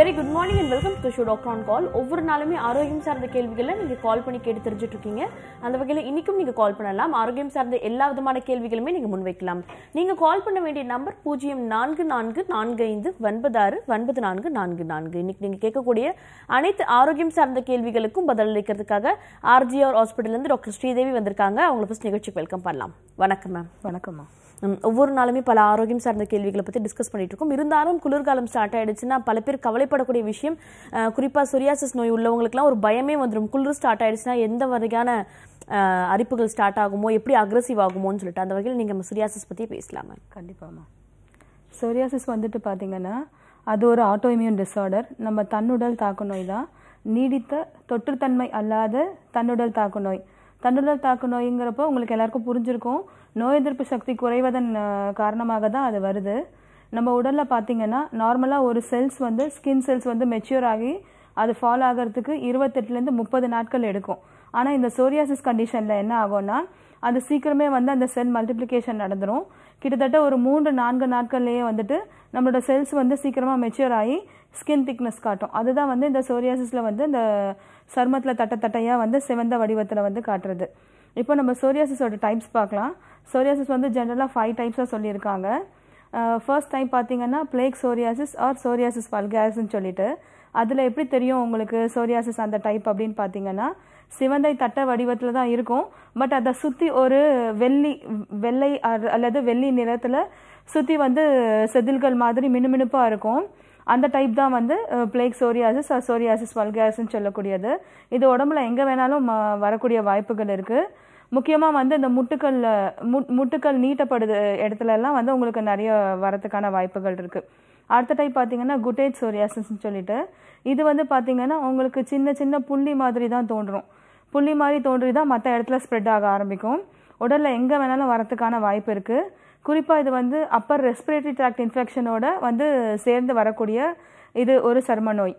Very good morning and welcome to show doctor on call ஒவ்வொரு நாளுமே ஆரோக்கியம் சார்ந்த கேள்விகளை நீங்கள் கால் பண்ணி கேட்டு தெரிஞ்சுட்டு இருக்கீங்க அந்த வகையில் இன்னைக்கும் நீங்கள் கால் பண்ணலாம் ஆரோக்கியம் சார்ந்த எல்லா விதமான கேள்விகளுமே நீங்கள் முன்வைக்கலாம் நீங்கள் கால் பண்ண வேண்டிய நம்பர் பூஜ்ஜியம் நான்கு நான்கு நான்கு ஐந்து ஒன்பது ஆறு ஒன்பது நான்கு நான்கு நான்கு இன்னைக்கு நீங்கள் கேட்கக்கூடிய அனைத்து ஆரோக்கியம் சார்ந்த கேள்விகளுக்கும் பதிலளிக்கிறதுக்காக ஆர்ஜிஆர் ஹாஸ்பிட்டல்லேருந்து டாக்டர் ஸ்ரீதேவி வந்திருக்காங்க அவங்களை ஃபஸ்ட் நிகழ்ச்சிக்கு வெல்கம் பண்ணலாம் வணக்கம் மேம் வணக்கம்மா ம், ஒவ்வொரு நாளுமே பல ஆரோக்கியம் சார்ந்த கேள்விகளை பற்றி டிஸ்கஸ் பண்ணிட்டு இருக்கோம் இருந்தாலும் குளிர்காலம் ஸ்டார்ட் ஆயிடுச்சுன்னா பல பேர் கவலைப்படக்கூடிய விஷயம் அஹ், குறிப்பா சொரியாசிஸ் நோய் உள்ளவங்களுக்குலாம் ஒரு பயமே வந்துடும் குளிர் ஸ்டார்ட் ஆயிடுச்சுன்னா எந்த வகையான அஹ், அரிப்புகள் ஸ்டார்ட் ஆகுமோ எப்படி அக்ரஸிவ் ஆகுமோன்னு சொல்லிட்டு அந்த வகையில் நீங்கள் சொரியாசிஸ் பற்றி பேசலாம் மேம் கண்டிப்பாம்மா சொரியாசிஸ் வந்துட்டு பார்த்தீங்கன்னா அது ஒரு ஆட்டோஇம்யூன் டிஸார்டர் நம்ம தன்னுடல் தாக்கு நோய் தான் நீடித்த தொற்றுத்தன்மை அல்லாத தன்னுடல் தாக்கு நோய் தன்னுடல் தாக்கு நோய்ங்கிறப்போ உங்களுக்கு எல்லாருக்கும் புரிஞ்சிருக்கும் நோய் எதிர்ப்பு சக்தி குறைவதன் அஹ், காரணமாக தான் அது வருது நம்ம உடலில் பார்த்தீங்கன்னா நார்மலாக ஒரு செல்ஸ் வந்து ஸ்கின் செல்ஸ் வந்து மெச்சூர் ஆகி அது ஃபால் ஆகிறதுக்கு இருபத்தெட்டுலேருந்து முப்பது நாட்கள் எடுக்கும் ஆனால் இந்த சோரியாசிஸ் கண்டிஷனில் என்ன ஆகும்னா அது சீக்கிரமே வந்து அந்த செல் மல்டிப்ளிகேஷன் நடந்துரும் கிட்டத்தட்ட ஒரு மூன்று நான்கு நாட்கள்லேயே வந்துட்டு நம்மளோட செல்ஸ் வந்து சீக்கிரமாக மெச்சூர் ஆகி ஸ்கின் திக்னஸ் காட்டும் அதுதான் வந்து இந்த சோரியாசிஸில் வந்து இந்த சருமத்தில் தட்ட தட்டையாக வந்து சிவந்த வடிவத்தில் வந்து காட்டுறது இப்போ நம்ம சோரியாசிஸோட டைப்ஸ் பார்க்கலாம் சோரியாசிஸ் வந்து ஜென்ரலாக ஃபைவ் டைப்ஸாக சொல்லியிருக்காங்க ஃபர்ஸ்ட் டைம் பார்த்தீங்கன்னா பிளேக் சோரியாசிஸ் ஆர் சோரியாசிஸ் வல்காரிஸ்ன்னு சொல்லிட்டு அதில் எப்படி தெரியும் உங்களுக்கு சோரியாசிஸ் அந்த டைப் அப்படின்னு பார்த்தீங்கன்னா சிவந்தை தட்ட வடிவத்தில் தான் இருக்கும் பட் அதை சுற்றி ஒரு வெள்ளி வெள்ளை அர்- அல்லது வெள்ளி நிறத்தில் சுற்றி வந்து செதில்கள் மாதிரி மினுமினுப்பாக இருக்கும் அந்த டைப் தான் வந்து பிளேக் சோரியாசிஸ் ஆர் சோரியாசிஸ் வல்காரிஸ்ன்னு சொல்லக்கூடியது இது உடம்புல எங்கே வேணாலும் ம- வரக்கூடிய வாய்ப்புகள் இருக்குது முக்கியமாக வந்து இந்த முட்டுக்கல்ல முட் முட்டுக்கள் நீட்டப்படுது இடத்துல எல்லாம் வந்து உங்களுக்கு நிறைய வரதுக்கான வாய்ப்புகள் இருக்குது அடுத்த டைப் பார்த்தீங்கன்னா குட்டேஜ் சோரியாசிஸ்னு சொல்லிட்டு இது வந்து பார்த்தீங்கன்னா உங்களுக்கு சின்ன சின்ன புள்ளி மாதிரி தான் தோன்றும் புள்ளி மாதிரி தோன்றி தான் மற்ற இடத்துல ஸ்ப்ரெட் ஆக ஆரம்பிக்கும் உடலில் எங்கே வேணாலும் வரதுக்கான வாய்ப்பு இருக்குது குறிப்பாக இது வந்து அப்பர் ரெஸ்பிரேட்டரி ட்ராக்ட் இன்ஃபெக்ஷனோட வந்து சேர்ந்து வரக்கூடிய இது ஒரு சர்ம நோய்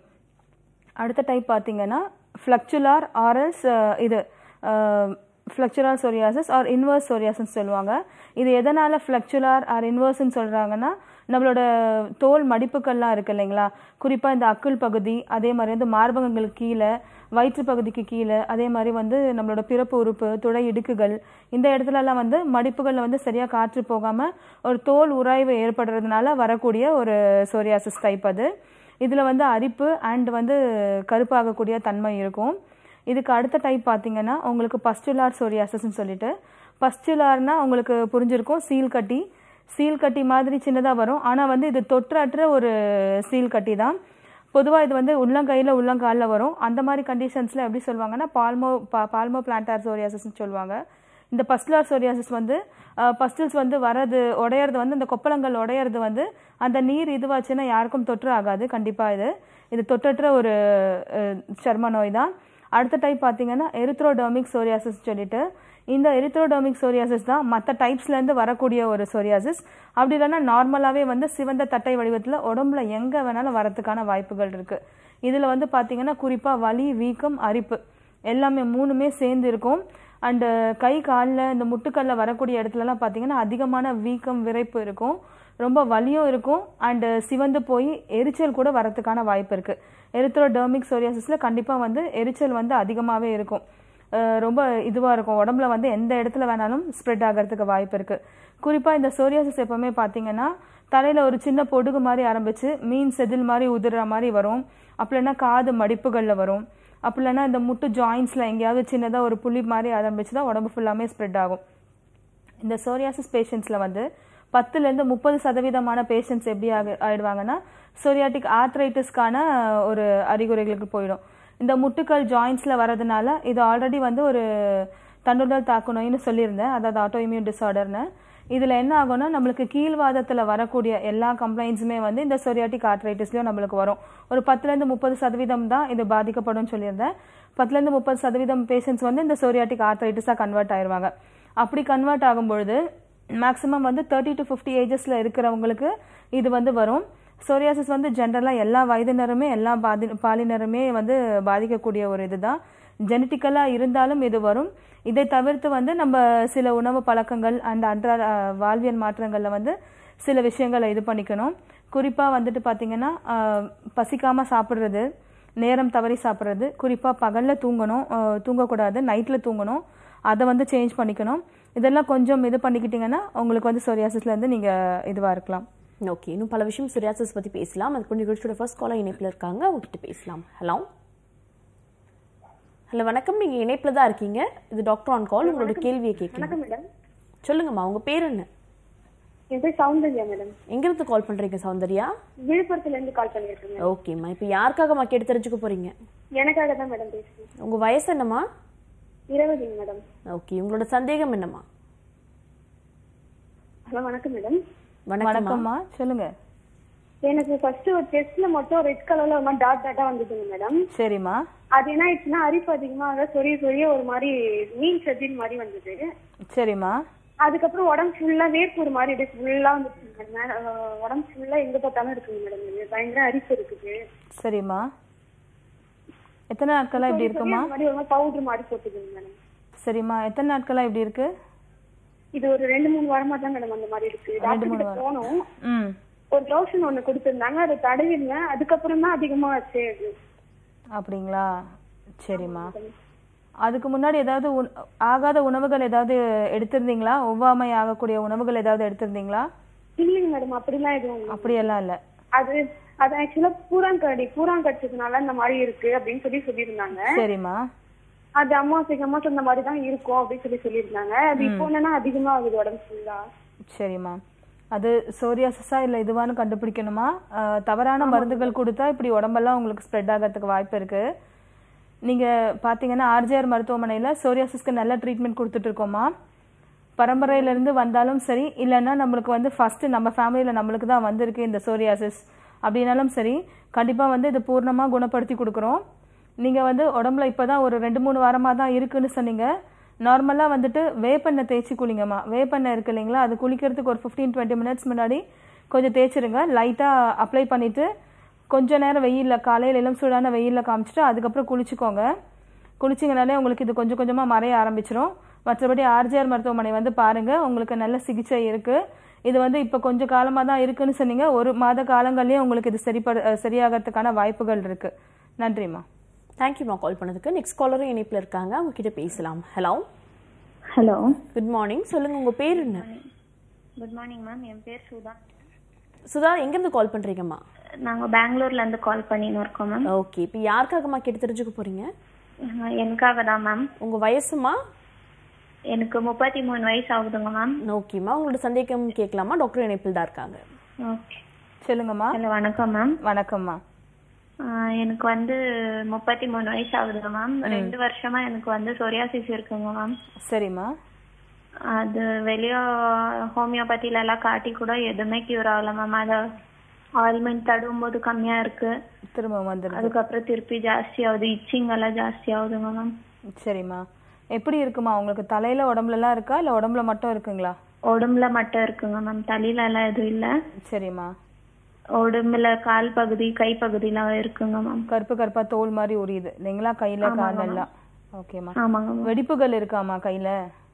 அடுத்த டைப் பார்த்தீங்கன்னா ஃப்ளக்சுலார் ஆர்எஸ் இது flexural psoriasis or inverse psoriasis சொல்லுவாங்க இது எதனால் ஃப்ளக்சுலார் ஆர் இன்வர்ஸ்ன்னு சொல்கிறாங்கன்னா நம்மளோட தோல் மடிப்புக்கள்லாம் இருக்கு இல்லைங்களா குறிப்பாக இந்த அக்குள் பகுதி அதே மாதிரி வந்து மார்பகங்களுக்கு கீழே வயிற்று பகுதிக்கு கீழே அதே மாதிரி வந்து நம்மளோட பிறப்பு உறுப்பு துடை இடுக்குகள் இந்த இடத்துலலாம் வந்து மடிப்புகளில் வந்து சரியாக காற்று போகாமல் ஒரு தோல் உராய்வு ஏற்படுறதுனால வரக்கூடிய ஒரு சோரியாசிஸ் டைப் அது இதில் வந்து அரிப்பு அண்ட் வந்து கருப்பாகக்கூடிய தன்மை இருக்கும் இதுக்கு அடுத்த டைப் பார்த்தீங்கன்னா உங்களுக்கு பஸ்டுலார் சோரியாசிஸ்ன்னு சொல்லிட்டு பஸ்டுலார்னா உங்களுக்கு புரிஞ்சிருக்கும் சீல் கட்டி சீல் கட்டி மாதிரி சின்னதாக வரும் ஆனால் வந்து இது தொற்றற்ற ஒரு சீல் கட்டி தான் பொதுவாக இது வந்து உள்ளங்கையில் உள்ளங்காலில் வரும் அந்த மாதிரி கண்டிஷன்ஸில் எப்படி சொல்லுவாங்கன்னா பால்மோ பா பால்மோ பிளான்டார் சோரியாசிஸ்ன்னு சொல்லுவாங்க இந்த பஸ்டுலார் சோரியாசிஸ் வந்து பஸ்டில்ஸ் வந்து வரது உடையறது வந்து இந்த கொப்பளங்கள் உடையறது வந்து அந்த நீர் இதுவாச்சுன்னா யாருக்கும் தொற்று ஆகாது கண்டிப்பாக இது இது தொற்றற்ற ஒரு அஹ், சர்ம நோய் தான் அடுத்த டைப் பார்த்தீங்கன்னா எரித்ரோடர்மிக் சோரியாசிஸ் சொல்லிட்டு இந்த எரித்ரோடர்மிக் சோரியாசிஸ் தான் மற்ற டைப்ஸ்லேருந்து வரக்கூடிய ஒரு சோரியாசிஸ் அப்படி இல்லைன்னா நார்மலாகவே வந்து சிவந்த தட்டை வடிவத்தில் உடம்புல எங்கே வேணாலும் வரதுக்கான வாய்ப்புகள் இருக்குது இதில் வந்து பார்த்தீங்கன்னா குறிப்பாக வலி வீக்கம் அரிப்பு எல்லாமே மூணுமே சேர்ந்து இருக்கும் அண்டு கை காலில் இந்த முட்டுக்கல்ல வரக்கூடிய இடத்துலலாம் பார்த்தீங்கன்னா அதிகமான வீக்கம் விரைப்பு இருக்கும் ரொம்ப வலியும் இருக்கும் அண்டு சிவந்து போய் எரிச்சல் கூட வரதுக்கான வாய்ப்பு இருக்குது எரித்ரோடர்மிக் சோரியாசிஸில் கண்டிப்பாக வந்து எரிச்சல் வந்து அதிகமாகவே இருக்கும் அஹ் ரொம்ப இதுவாக இருக்கும் உடம்புல வந்து எந்த இடத்துல வேணாலும் ஸ்ப்ரெட் ஆகிறதுக்கு வாய்ப்பு இருக்குது குறிப்பாக இந்த சோரியாசிஸ் எப்பவுமே பார்த்தீங்கன்னா தலையில் ஒரு சின்ன பொடுகு மாதிரி ஆரம்பித்து மீன் செதில் மாதிரி உதிர்ற மாதிரி வரும் அப்படி இல்லைன்னா காது மடிப்புகளில் வரும் அப்படி இல்லைன்னா இந்த முட்டு ஜாயின்ஸில் எங்கேயாவது சின்னதாக ஒரு புள்ளி மாதிரி ஆரம்பிச்சு தான் உடம்பு ஃபுல்லாமே ஸ்ப்ரெட் ஆகும் இந்த சோரியாசிஸ் பேஷண்ட்ஸில் வந்து பத்துலேருந்து முப்பது சதவீதமான பேஷண்ட்ஸ் எப்படி ஆகு ஆயிடுவாங்கன்னா சோரியாட்டிக் ஆர்த்ரைட்டிஸ்க்கான ஒரு அறிகுறிகளுக்கு போயிடும் இந்த முட்டுக்கள் ஜாயின்ஸில் வரதுனால இது ஆல்ரெடி வந்து ஒரு தன்னுடல் தாக்கு நோய்னு சொல்லியிருந்தேன் அதாவது ஆட்டோஇம்யூன் டிஸார்டர்னு இதில் என்ன ஆகும்னா நம்மளுக்கு கீழ்வாதத்தில் வரக்கூடிய எல்லா கம்ப்ளைண்ட்ஸுமே வந்து இந்த சொரியாட்டிக் ஆர்த்ரைட்டிஸ்லையும் நம்மளுக்கு வரும் ஒரு பத்துலேருந்து முப்பது சதவீதம் தான் இது பாதிக்கப்படும் சொல்லியிருந்தேன் பத்துலேருந்து முப்பது சதவீதம் பேஷண்ட்ஸ் வந்து இந்த சொரியாட்டிக் ஆர்த்ரைட்டிஸாக கன்வெர்ட் ஆயிருவாங்க அப்படி கன்வெர்ட் ஆகும்பொழுது மேக்ஸிமம் வந்து தேர்ட்டி டு ஃபிஃப்டி ஏஜஸில் இருக்கிறவங்களுக்கு இது வந்து வரும் சோரியாசிஸ் வந்து ஜென்ரலாக எல்லா வயதினருமே எல்லா பாதி பாலினருமே வந்து பாதிக்கக்கூடிய ஒரு இதுதான் ஜெனட்டிக்கலாக இருந்தாலும் இது வரும் இதை தவிர்த்து வந்து நம்ம சில உணவு பழக்கங்கள் அண்ட் அன்றாட அஹ், வாழ்வியல் மாற்றங்களில் வந்து சில விஷயங்களை இது பண்ணிக்கணும் குறிப்பாக வந்துட்டு பார்த்தீங்கன்னா ஆஹ், பசிக்காம சாப்பிட்றது நேரம் தவறி சாப்பிட்றது குறிப்பாக பகலில் தூங்கணும் ஆஹ், தூங்கக்கூடாது நைட்டில் தூங்கணும் அதை வந்து சேஞ்ச் பண்ணிக்கணும் இதெல்லாம் கொஞ்சம் இது பண்ணிக்கிட்டிங்கன்னா உங்களுக்கு வந்து சொரியாசிஸ்லேருந்து நீங்கள் இதுவாக இருக்கலாம் ஓகே இன்னும் பல விஷயம் சொரியாசிஸ் பத்தி பேசலாம் அதுக்கு நிகழ்ச்சியோட ஃபர்ஸ்ட் காலர் இணைப்புல இருக்காங்க உங்ககிட்ட பேசலாம் ஹலோ ஹலோ வணக்கம் நீங்க இணைப்புல தான் இருக்கீங்க இது டாக்டர் ஆன் கால் உங்களோட கேள்வியை கேட்கலாம் வணக்கம் மேடம் சொல்லுங்கம்மா உங்க பேர் என்ன என் பேர் சௌந்தர்யா மேடம் எங்கிருந்து கால் பண்றீங்க சௌந்தர்யா விழுப்புரத்துல இருந்து கால் பண்ணியிருக்கேன் ஓகேம்மா இப்போ யாருக்காகம்மா கேட்டு தெரிஞ்சுக்க போறீங்க எனக்காக தான் மேடம் பேசுறேன் உங்க வயசு என்னம்மா இருபதுங்க மேடம் ஓகே உங்களோட சந்தேகம் என்னம்மா ஹலோ வணக்கம் மேடம் வணக்கம் வணக்கம்மா சொல்லுங்க எனக்கு ஃபர்ஸ்ட் ஒரு செஸ்ட்ல மட்டும் ரெட் கலர்ல ஒரு மாதிரி டாட் டாட்டா வந்ததுங்க மேடம் சரிம்மா அது என்ன ஆயிடுச்சுன்னா அரிப்பு அதிகமா அதான் சொரிய சொரிய ஒரு மாதிரி மீன் செதில் மாதிரி வந்தது சரிம்மா அதுக்கப்புறம் உடம்பு ஃபுல்லா வேர்ப்பு ஒரு மாதிரி இருக்கு ஃபுல்லா வந்துருச்சு மேடம் உடம்பு ஃபுல்லா எங்க பார்த்தாலும் இருக்குங்க மேடம் இது பயங்கர அரிப்பு இருக்குது சரிம்மா எத்தனை நாட்களாக இப்படி இருக்குமா இந்த மாதிரி ஒரு மாதிரி பவுடர் மாதிரி போட்டுக்குங்க மேடம் சரிம்மா எத்தனை நாட்களாக இப்படி இருக்கு இது ஒரு ரெண்டு மூணு வாரமா தான் மேடம் அந்த மாதிரி இருக்கு டாக்டர் கிட்ட போனோம் ம் ஒரு லோஷன் ஒண்ணு கொடுத்திருந்தாங்க அதை தடவிருந்தேன் அதுக்கப்புறம் தான் அதிகமா ஆச்சு அது அப்படிங்களா சரிம்மா அதுக்கு முன்னாடி ஏதாவது உண்- ஆகாத உணவுகள் ஏதாவது எடுத்திருந்தீங்களா ஒவ்வாமை ஆகக்கூடிய உணவுகள் ஏதாவது எடுத்திருந்தீங்களா இல்லைங்க மேடம் அப்படிலாம் எதுவும் இல்லை. அப்படியெல்லாம் இல்லை அது அது ஆக்சுவலா பூராங்கடி பூரான் கடிச்சதுனால இந்த மாதிரி இருக்கு அப்படின்னு சொல்லி சொல்லியிருந்தாங்க சரிம்மா அது அம்மாசைக்கு அம்மா சொன்ன மாதிரி தான் இருக்கும் அப்படின்னு சொல்லி சொல்லியிருந்தாங்க அது இப்போ என்னன்னா அதிகமா ஆகுது உடம்பு ஃபுல்லா சரிம்மா அது சோரியாசிஸா இல்லை இதுவான்னு கண்டுபிடிக்கணுமா ஆஹ், தவறான மருந்துகள் கொடுத்தா இப்படி உடம்பெல்லாம் உங்களுக்கு ஸ்ப்ரெட் ஆகிறதுக்கு வாய்ப்பு இருக்கு நீங்க பாத்தீங்கன்னா ஆர்ஜிஆர் மருத்துவமனையில சோரியாசிஸ்க்கு நல்ல ட்ரீட்மெண்ட் கொடுத்துட்டு இருக்கோமா பரம்பரையில இருந்து வந்தாலும் சரி இல்லைன்னா நம்மளுக்கு வந்து ஃபர்ஸ்ட் நம்ம ஃபேமிலியில நம்மளுக்கு தான் வந்திருக்கு இந்த சோரியாசிஸ் அப்படின்னாலும் சரி கண்டிப்பா வந்து இது பூர்ணமா குணப்படுத்தி கொடுக்குறோம் நீங்க வந்து உடம்புல இப்பதான் ஒரு ரெண்டு மூணு வாரமா தான் இருக்குன்னு சொன்னீங்க நார்மலா வந்துட்டு வேப்பெண்ணெய் தேய்ச்சி குளிங்கம்மா வேப்பெண்ணெய் இருக்கு இல்லைங்களா அது குளிக்கிறதுக்கு ஒரு ஃபிஃப்டீன் டுவெண்ட்டி மினிட்ஸ் முன்னாடி கொஞ்சம் தேய்ச்சிருங்க லைட்டா அப்ளை பண்ணிட்டு கொஞ்ச நேரம் வெயில்ல காலையில இளம் சூடான வெயில்ல காமிச்சிட்டு அதுக்கப்புறம் குளிச்சுக்கோங்க குளிச்சிங்கனாலே உங்களுக்கு இது கொஞ்சம் கொஞ்சமாக மறைய ஆரம்பிச்சிரும் மற்றபடி ஆர்ஜிஆர் மருத்துவமனை வந்து பாருங்க உங்களுக்கு நல்ல சிகிச்சை இருக்கு இது வந்து இப்போ கொஞ்சம் காலமாக தான் இருக்குன்னு சொன்னீங்க ஒரு மாத காலங்கள்லயே உங்களுக்கு இது சரிப்பட அஹ் சரியாகிறதுக்கான வாய்ப்புகள் இருக்கு நன்றிம்மா தேங்க்யூம்மா கால் பண்ணதுக்கு நெக்ஸ்ட் காலரும் இணைப்புல இருக்காங்க அவங்க கிட்ட பேசலாம் ஹலோ ஹலோ குட் மார்னிங் சொல்லுங்க உங்க பேர் என்ன குட் மார்னிங் மேம் என் பேர் சுதா சுதா எங்கிருந்து கால் பண்றீங்கம்மா நாங்கள் பெங்களூர்ல இருந்து கால் பண்ணின்னு இருக்கோம் மேம் ஓகே இப்போ யாருக்காகம்மா கேட்டு தெரிஞ்சுக்க போறீங்க எனக்காக தான் மேம் உங்க வயசுமா எனக்கு முப்பத்தி மூணு வயசு ஆகுதுங்க மேம் ஓகேம்மா உங்களோட சந்தேகம் கேட்கலாமா டாக்டர் இணைப்பில் தான் இருக்காங்க ஓகே சொல்லுங்கம்மா ஹலோ வணக்கம் மேம் வணக்கம்மா எனக்கு வந்து முப்பத்தி மூணு வயசு ஆகுதுங்க மேம் ரெண்டு வருஷமா எனக்கு வந்து சொரியாசிஸ் இருக்குங்க மேம் சரிம்மா அது வெளியே ஹோமியோபதியில எல்லாம் காட்டி கூட எதுவுமே கியூர் ஆகல மேம் அது ஆயில்மெண்ட் தடவும் போது கம்மியா இருக்கு திரும்ப வந்துடுது அதுக்கப்புறம் திருப்பி ஜாஸ்தி ஆகுது இச்சிங் எல்லாம் ஜாஸ்தி ஆகுதுங்க மேம் சரிம்மா எப்படி இருக்குமா உங்களுக்கு தலையில உடம்புலலாம் இருக்கா இல்லை உடம்புல மட்டும் இருக்குங்களா உடம்புல மட்டும் இருக்குங்க மேம் தலையில எல்லாம் எதுவும் இல்ல சரிம்மா உடம்புல கால் பகுதி கை பகுதிலாம் இருக்குங்க மேம் கருப்பு கருப்பா தோல் மாதிரி உரியுது இல்லைங்களா கையில காலெல்லாம் ஓகேம்மா ஆமாங்க மேம் வெடிப்புகள் இருக்காமா கையில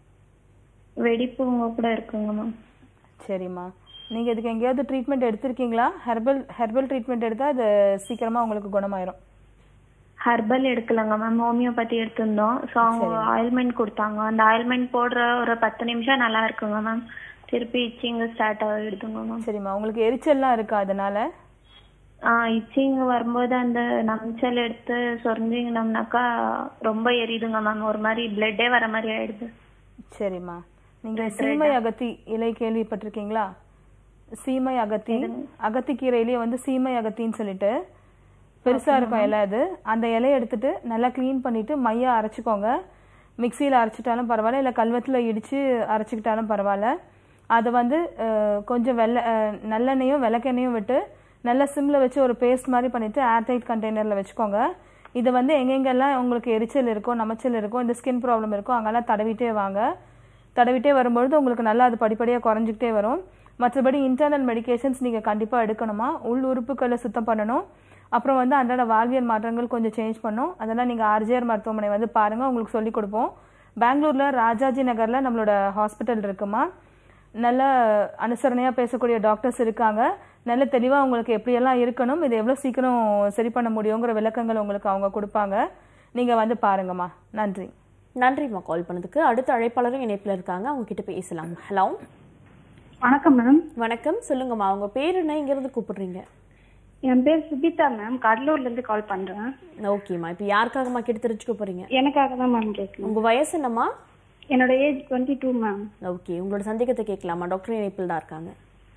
வெடிப்புங்க கூட இருக்குங்க மேம் சரிம்மா நீங்க இதுக்கு எங்கேயாவது ட்ரீட்மெண்ட் எடுத்திருக்கீங்களா ஹெர்பல் ஹெர்பல் ட்ரீட்மெண்ட் எடுத்தா அது சீக்கிரமா உங்களுக்கு குணமாயிரும் ஹர்பல் எடுக்கலங்க மேம் ஹோமியோபதி எடுத்திருந்தோம் ஸோ அவங்க ஆயில்மெண்ட் கொடுத்தாங்க அந்த ஆயில்மெண்ட் போடுற ஒரு பத்து நிமிஷம் நல்லா இருக்குங்க மேம் திருப்பி இச்சிங் ஸ்டார்ட் ஆகிடுதுங்க மேம் சரிம்மா உங்களுக்கு எரிச்சல்லாம் இருக்கா அதனால ஆ இச்சிங் வரும்போது அந்த நம்ச்சல் எடுத்து சொரிஞ்சிங்கனோம்னாக்கா ரொம்ப எரியுதுங்க மேம் ஒரு மாதிரி பிளட்டே வர மாதிரி ஆயிடுது சரிம்மா நீங்க சீமை அகத்தி இலை கேள்விப்பட்டிருக்கீங்களா சீமை அகத்தி அகத்திக்கீரையிலேயே வந்து சீமை அகத்தின்னு சொல்லிட்டு பெருசா இருக்கும் இலை அது அந்த இலையை எடுத்துட்டு நல்லா க்ளீன் பண்ணிட்டு மையா அரைச்சிக்கோங்க மிக்சியில் அரைச்சிட்டாலும் பரவாயில்ல இல்லை கல்வத்தில் இடிச்சு அரைச்சிக்கிட்டாலும் பரவாயில்ல அதை வந்து அஹ், கொஞ்சம் வெள்ளை அஹ், நல்லெண்ணெயும் விளக்கெண்ணெயும் விட்டு நல்லா சிம்மில் வச்சு ஒரு பேஸ்ட் மாதிரி பண்ணிட்டு ஏர்டைட் கண்டெய்னரில் வச்சுக்கோங்க இது வந்து எங்கெங்கெல்லாம் உங்களுக்கு எரிச்சல் இருக்கோ நமச்சல் இருக்கோ இந்த ஸ்கின் ப்ராப்ளம் இருக்கோ அங்கெல்லாம் தடவிட்டே வாங்க தடவிட்டே வரும்பொழுது உங்களுக்கு நல்லா அது படிப்படியாக குறைஞ்சிக்கிட்டே வரும் மற்றபடி இன்டர்னல் மெடிகேஷன்ஸ் நீங்கள் கண்டிப்பாக எடுக்கணுமா உள் உறுப்புகளை சுத்தம் பண்ணணும் அப்புறம் வந்து அன்றாட வாழ்வியல் மாற்றங்கள் கொஞ்சம் சேஞ்ச் பண்ணும் அதெல்லாம் நீங்கள் ஆர்ஜிஆர் மருத்துவமனை வந்து பாருங்கள் உங்களுக்கு சொல்லிக் கொடுப்போம் பெங்களூரில் ராஜாஜி நகரில் நம்மளோட ஹாஸ்பிட்டல் இருக்குமா நல்ல அனுசரணையாக பேசக்கூடிய டாக்டர்ஸ் இருக்காங்க நல்ல தெளிவாக உங்களுக்கு எப்படியெல்லாம் இருக்கணும் இது எவ்வளோ சீக்கிரம் சரி பண்ண முடியுங்கிற விளக்கங்கள் உங்களுக்கு அவங்க கொடுப்பாங்க நீங்கள் வந்து பாருங்கம்மா நன்றி நன்றிம்மா கால் பண்ணதுக்கு அடுத்த அழைப்பாளரும் இணைப்பில் இருக்காங்க அவங்க கிட்ட பேசலாம் ஹலோ வணக்கம் மேம் வணக்கம் சொல்லுங்கம்மா உங்க பேர் என்ன இங்கிருந்து கூப்பிடுறீங்க என் பேர் சுபிதா மேம் கடலூர்ல இருந்து கால் பண்றேன் ஓகேம்மா இப்போ யாருக்காகம்மா கேட்டு தெரிஞ்சுக்க போறீங்க எனக்காக தான் மேம் கேட்கணும் உங்க வயசு என்னம்மா என்னோட age twenty two ma'am okay உங்களோட சந்தேகத்தை கேட்கலாமா டாக்டர் இணைப்பில் தான் இருக்காங்க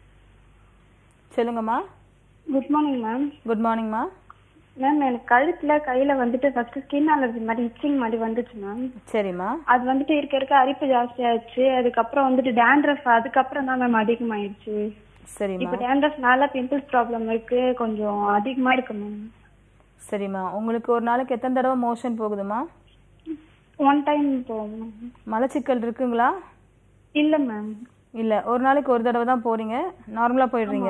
சொல்லுங்கம்மா குட் மார்னிங் மேம் குட் மார்னிங்மா மேம் எனக்கு கழுத்துல கையில வந்துட்டு ஃபர்ஸ்ட் ஸ்கின் அலர்ஜி மாதிரி இச்சிங் மாதிரி வந்துச்சு மேம் சரிம்மா அது வந்துட்டு இருக்க இருக்க அரிப்பு ஜாஸ்தி ஆயிடுச்சு அதுக்கப்புறம் வந்துட்டு டேண்ட்ரஃப் அதுக்கப்புறம் தான் மேம் அதிகமாயிடுச்சு சரிம்மா இப்போ டேண்ட்ரஃப்னால பிம்பிள்ஸ் ப்ராப்ளம் இருக்கு கொஞ்சம் அதிகமா இருக்கு மேம் சரிம்மா உங்களுக்கு ஒரு நாளைக்கு எத்தனை தடவை மோஷன் போகுதுமா ஒன் டைம் போகும் மேம் மலச்சிக்கல் இருக்குங்களா இல்ல மேம் இல்லை ஒரு நாளைக்கு ஒரு தடவை தான் போகிறீங்க நார்மலாக போயிடுறீங்க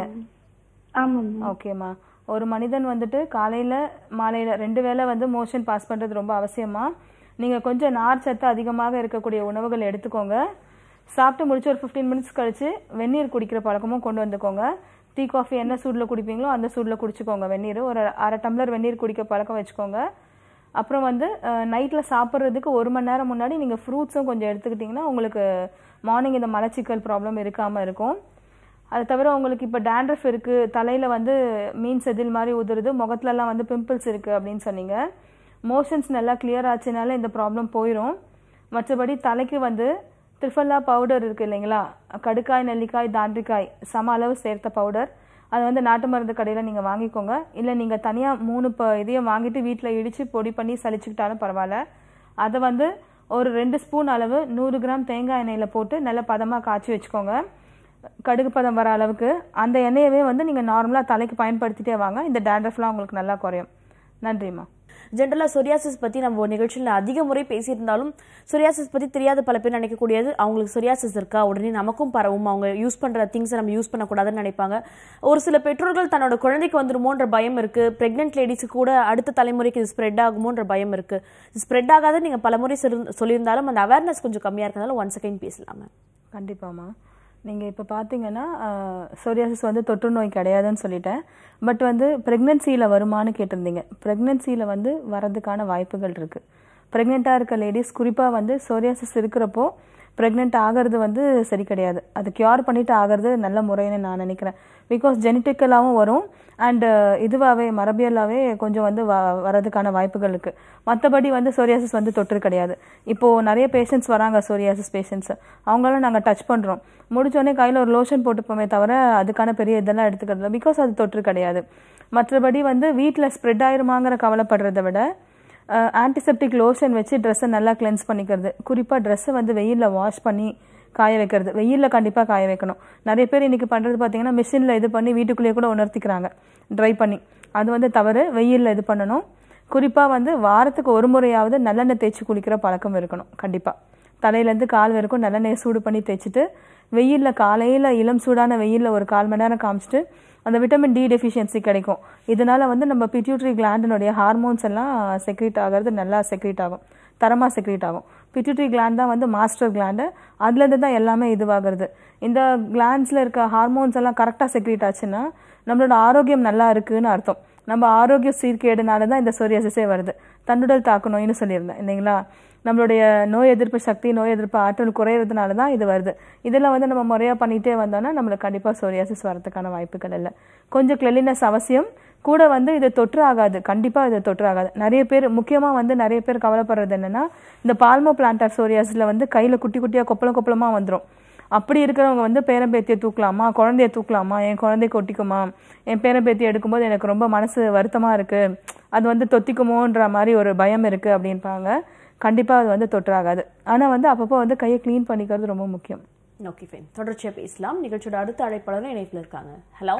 ஆமா மேம் ஓகேம்மா ஒரு மனிதன் வந்துட்டு காலையில் மாலையில் ரெண்டு வேளை வந்து மோஷன் பாஸ் பண்ணுறது ரொம்ப அவசியமா நீங்கள் கொஞ்சம் நார் சத்து அதிகமாக இருக்கக்கூடிய உணவுகள் எடுத்துக்கோங்க சாப்பிட்டு முடிச்சு ஒரு ஃபிஃப்டீன் மினிட்ஸ் கழிச்சு வெந்நீர் குடிக்கிற பழக்கமும் கொண்டு வந்துக்கோங்க டீ காஃபி என்ன சூடில் குடிப்பீங்களோ அந்த சூடில் குடிச்சுக்கோங்க வெந்நீர் ஒரு அரை டம்ளர் வெந்நீர் குடிக்க பழக்கம் வச்சுக்கோங்க அப்புறம் வந்து நைட்டில் சாப்பிட்றதுக்கு ஒரு மணி நேரம் முன்னாடி நீங்கள் ஃப்ரூட்ஸும் கொஞ்சம் எடுத்துக்கிட்டிங்கன்னா உங்களுக்கு மார்னிங் இந்த மலச்சிக்கல் ப்ராப்ளம் இருக்காமல் இருக்கும் அது தவிர உங்களுக்கு இப்போ டேண்ட்ரஃப் இருக்குது தலையில் வந்து மீன் செதில் மாதிரி உதிருது முகத்துலலாம் வந்து பிம்பிள்ஸ் இருக்குது அப்படின்னு சொன்னீங்க மோஷன்ஸ் நல்லா கிளியர் ஆச்சுனால இந்த ப்ராப்ளம் போயிடும் மற்றபடி தலைக்கு வந்து த்ரிஃபல்லா பவுடர் இருக்குது இல்லைங்களா கடுக்காய் நெல்லிக்காய் தாண்டிக்காய் சம அளவு சேர்த்த பவுடர் அது வந்து நாட்டு மருந்து கடையில் நீங்கள் வாங்கிக்கோங்க இல்லை நீங்கள் தனியாக மூணு ப இதையும் வாங்கிட்டு வீட்டில் இடித்து பொடி பண்ணி சலிச்சுக்கிட்டாலும் பரவாயில்ல அதை வந்து ஒரு ரெண்டு ஸ்பூன் அளவு நூறு கிராம் தேங்காய் எண்ணெயில் போட்டு நல்லா பதமாக காய்ச்சி வச்சுக்கோங்க கடுகு பதம் வர அளவுக்கு அந்த எண்ணெயவே வந்து நீங்கள் நார்மலாக தலைக்கு பயன்படுத்திட்டே வாங்க இந்த டேண்ட்ரஃப்லாம் உங்களுக்கு நல்லா குறையும் நன்றிம்மா ஜென்ரலாக சொரியாசிஸ் பற்றி நம்ம ஒரு நிகழ்ச்சியில் அதிக முறை பேசியிருந்தாலும் சொரியாசிஸ் பற்றி தெரியாத பல பேர் நினைக்கக்கூடியது அவங்களுக்கு சொரியாசிஸ் இருக்கா உடனே நமக்கும் பரவும் அவங்க யூஸ் பண்ணுற திங்ஸை நம்ம யூஸ் பண்ணக்கூடாதுன்னு நினைப்பாங்க ஒரு சில பெற்றோர்கள் தன்னோட குழந்தைக்கு வந்துருமோன்ற பயம் இருக்குது ப்ரெக்னென்ட் லேடிஸுக்கு கூட அடுத்த தலைமுறைக்கு இது ஸ்ப்ரெட் ஆகுமோன்ற பயம் இருக்குது ஸ்ப்ரெட் ஆகாத நீங்கள் பல முறை சொல்லியிருந்தாலும் அந்த அவேர்னஸ் கொஞ்சம் கம்மியாக இருக்கனால ஒன் செகண்ட் பேசலாமா கண்டிப்பாம்மா நீங்கள் இப்போ பார்த்தீங்கன்னா சொரியாசிஸ் வந்து தொற்று நோய் கிடையாதுன்னு சொல்லிட்டேன் பட் வந்து ப்ரெக்னென்சியில் வருமானு கேட்டிருந்தீங்க ப்ரெக்னென்சியில் வந்து வரதுக்கான வாய்ப்புகள் இருக்குது ப்ரெக்னெண்ட்டாக இருக்க லேடிஸ் குறிப்பாக வந்து சொரியாசிஸ் இருக்கிறப்போ ப்ரெக்னென்ட் ஆகிறது வந்து சரி கிடையாது அது கியூர் பண்ணிட்டு ஆகிறது நல்ல முறைன்னு நான் நினைக்கிறேன் பிகாஸ் ஜெனட்டிக்கலாகவும் வரும் அண்டு இதுவாகவே மரபியலாகவே கொஞ்சம் வந்து வ வரதுக்கான வாய்ப்புகள் இருக்குது மற்றபடி வந்து சொரியாசிஸ் வந்து தொற்று கிடையாது இப்போது நிறைய பேஷண்ட்ஸ் வராங்க சொரியாசிஸ் பேஷண்ட்ஸ் அவங்களும் நாங்கள் டச் பண்ணுறோம் முடிச்சோடனே கையில் ஒரு லோஷன் போட்டுப்போமே தவிர அதுக்கான பெரிய இதெல்லாம் எடுத்துக்கிறது இல்லை பிகாஸ் அது தொற்று கிடையாது மற்றபடி வந்து வீட்டில் ஸ்ப்ரெட் ஆயிருமாங்கிற கவலைப்படுறத விட ஆன்டிசெப்டிக் லோஷன் வச்சு ட்ரெஸ்ஸை நல்லா கிளென்ஸ் பண்ணிக்கிறது குறிப்பாக ட்ரெஸ்ஸை வந்து வெயிலில் வாஷ் பண்ணி காய வைக்கிறது வெயிலில் கண்டிப்பாக காய வைக்கணும் நிறைய பேர் இன்றைக்கி பண்ணுறது பார்த்தீங்கன்னா மிஷினில் இது பண்ணி வீட்டுக்குள்ளேயே கூட உணர்த்திக்கிறாங்க ட்ரை பண்ணி அது வந்து தவறு வெயிலில் இது பண்ணணும் குறிப்பாக வந்து வாரத்துக்கு ஒரு முறையாவது நல்லெண்ணெய் தேய்ச்சி குளிக்கிற பழக்கம் இருக்கணும் கண்டிப்பாக தலையிலேருந்து கால் வரைக்கும் நல்லெண்ணெய் சூடு பண்ணி தேய்ச்சிட்டு வெயிலில் காலையில் இளம் சூடான வெயிலில் ஒரு கால் மணி நேரம் காமிச்சிட்டு அந்த விட்டமின் டி டெஃபிஷியன்சி கிடைக்கும் இதனால வந்து நம்ம பிட்யூட்ரி கிளாண்டினுடைய ஹார்மோன்ஸ் எல்லாம் செக்ரீட் ஆகிறது நல்லா செக்ரீட் ஆகும் தரமாக செக்ரீட் ஆகும் பிட்யூட்ரி கிளாண்ட் தான் வந்து மாஸ்டர் கிளாண்டு அதுலேருந்து தான் எல்லாமே இதுவாகிறது இந்த கிளாண்ட்ஸில் இருக்க ஹார்மோன்ஸ் எல்லாம் கரெக்டாக செக்ரீட் ஆச்சுன்னா நம்மளோட ஆரோக்கியம் நல்லா இருக்குன்னு அர்த்தம் நம்ம ஆரோக்கிய சீர்கேடுனால தான் இந்த சொரியாசிஸே வருது தன்னுடல் தாக்கு நோயின்னு சொல்லியிருந்தேன் இல்லைங்களா நம்மளுடைய நோய் எதிர்ப்பு சக்தி நோய் எதிர்ப்பு ஆற்றல் குறையிறதுனால தான் இது வருது இதெல்லாம் வந்து நம்ம முறையாக பண்ணிகிட்டே வந்தோம்னா நம்மளுக்கு கண்டிப்பாக சொரியாசிஸ் வரதுக்கான வாய்ப்புகள் இல்லை கொஞ்சம் கிளெலினஸ் அவசியம் கூட வந்து இது தொற்று ஆகாது கண்டிப்பாக இது தொற்று ஆகாது நிறைய பேர் முக்கியமாக வந்து நிறைய பேர் கவலைப்படுறது என்னென்னா இந்த பால்மோ பிளான்டர் சோரியாஸில் வந்து கையில் குட்டி குட்டியாக கொப்பளம் கொப்பளமாக வந்துடும் அப்படி இருக்கிறவங்க வந்து பேரம்பேத்தியை தூக்கலாமா குழந்தைய தூக்கலாமா என் குழந்தைக்கு ஒட்டிக்குமா என் பேரம்பேத்தி எடுக்கும்போது எனக்கு ரொம்ப மனசு வருத்தமாக இருக்குது அது வந்து தொத்திக்குமோன்ற மாதிரி ஒரு பயம் இருக்குது அப்படின்பாங்க கண்டிப்பாக அது வந்து தொற்றாகாது ஆனால் வந்து அப்பப்போ வந்து கையை க்ளீன் பண்ணிக்கிறது ரொம்ப முக்கியம் ஓகே ஃபைன் தொடர்ச்சியாக பேசலாம் நிகழ்ச்சியோட அடுத்த அழைப்பாளரும் இணைப்பில் இருக்காங்க ஹலோ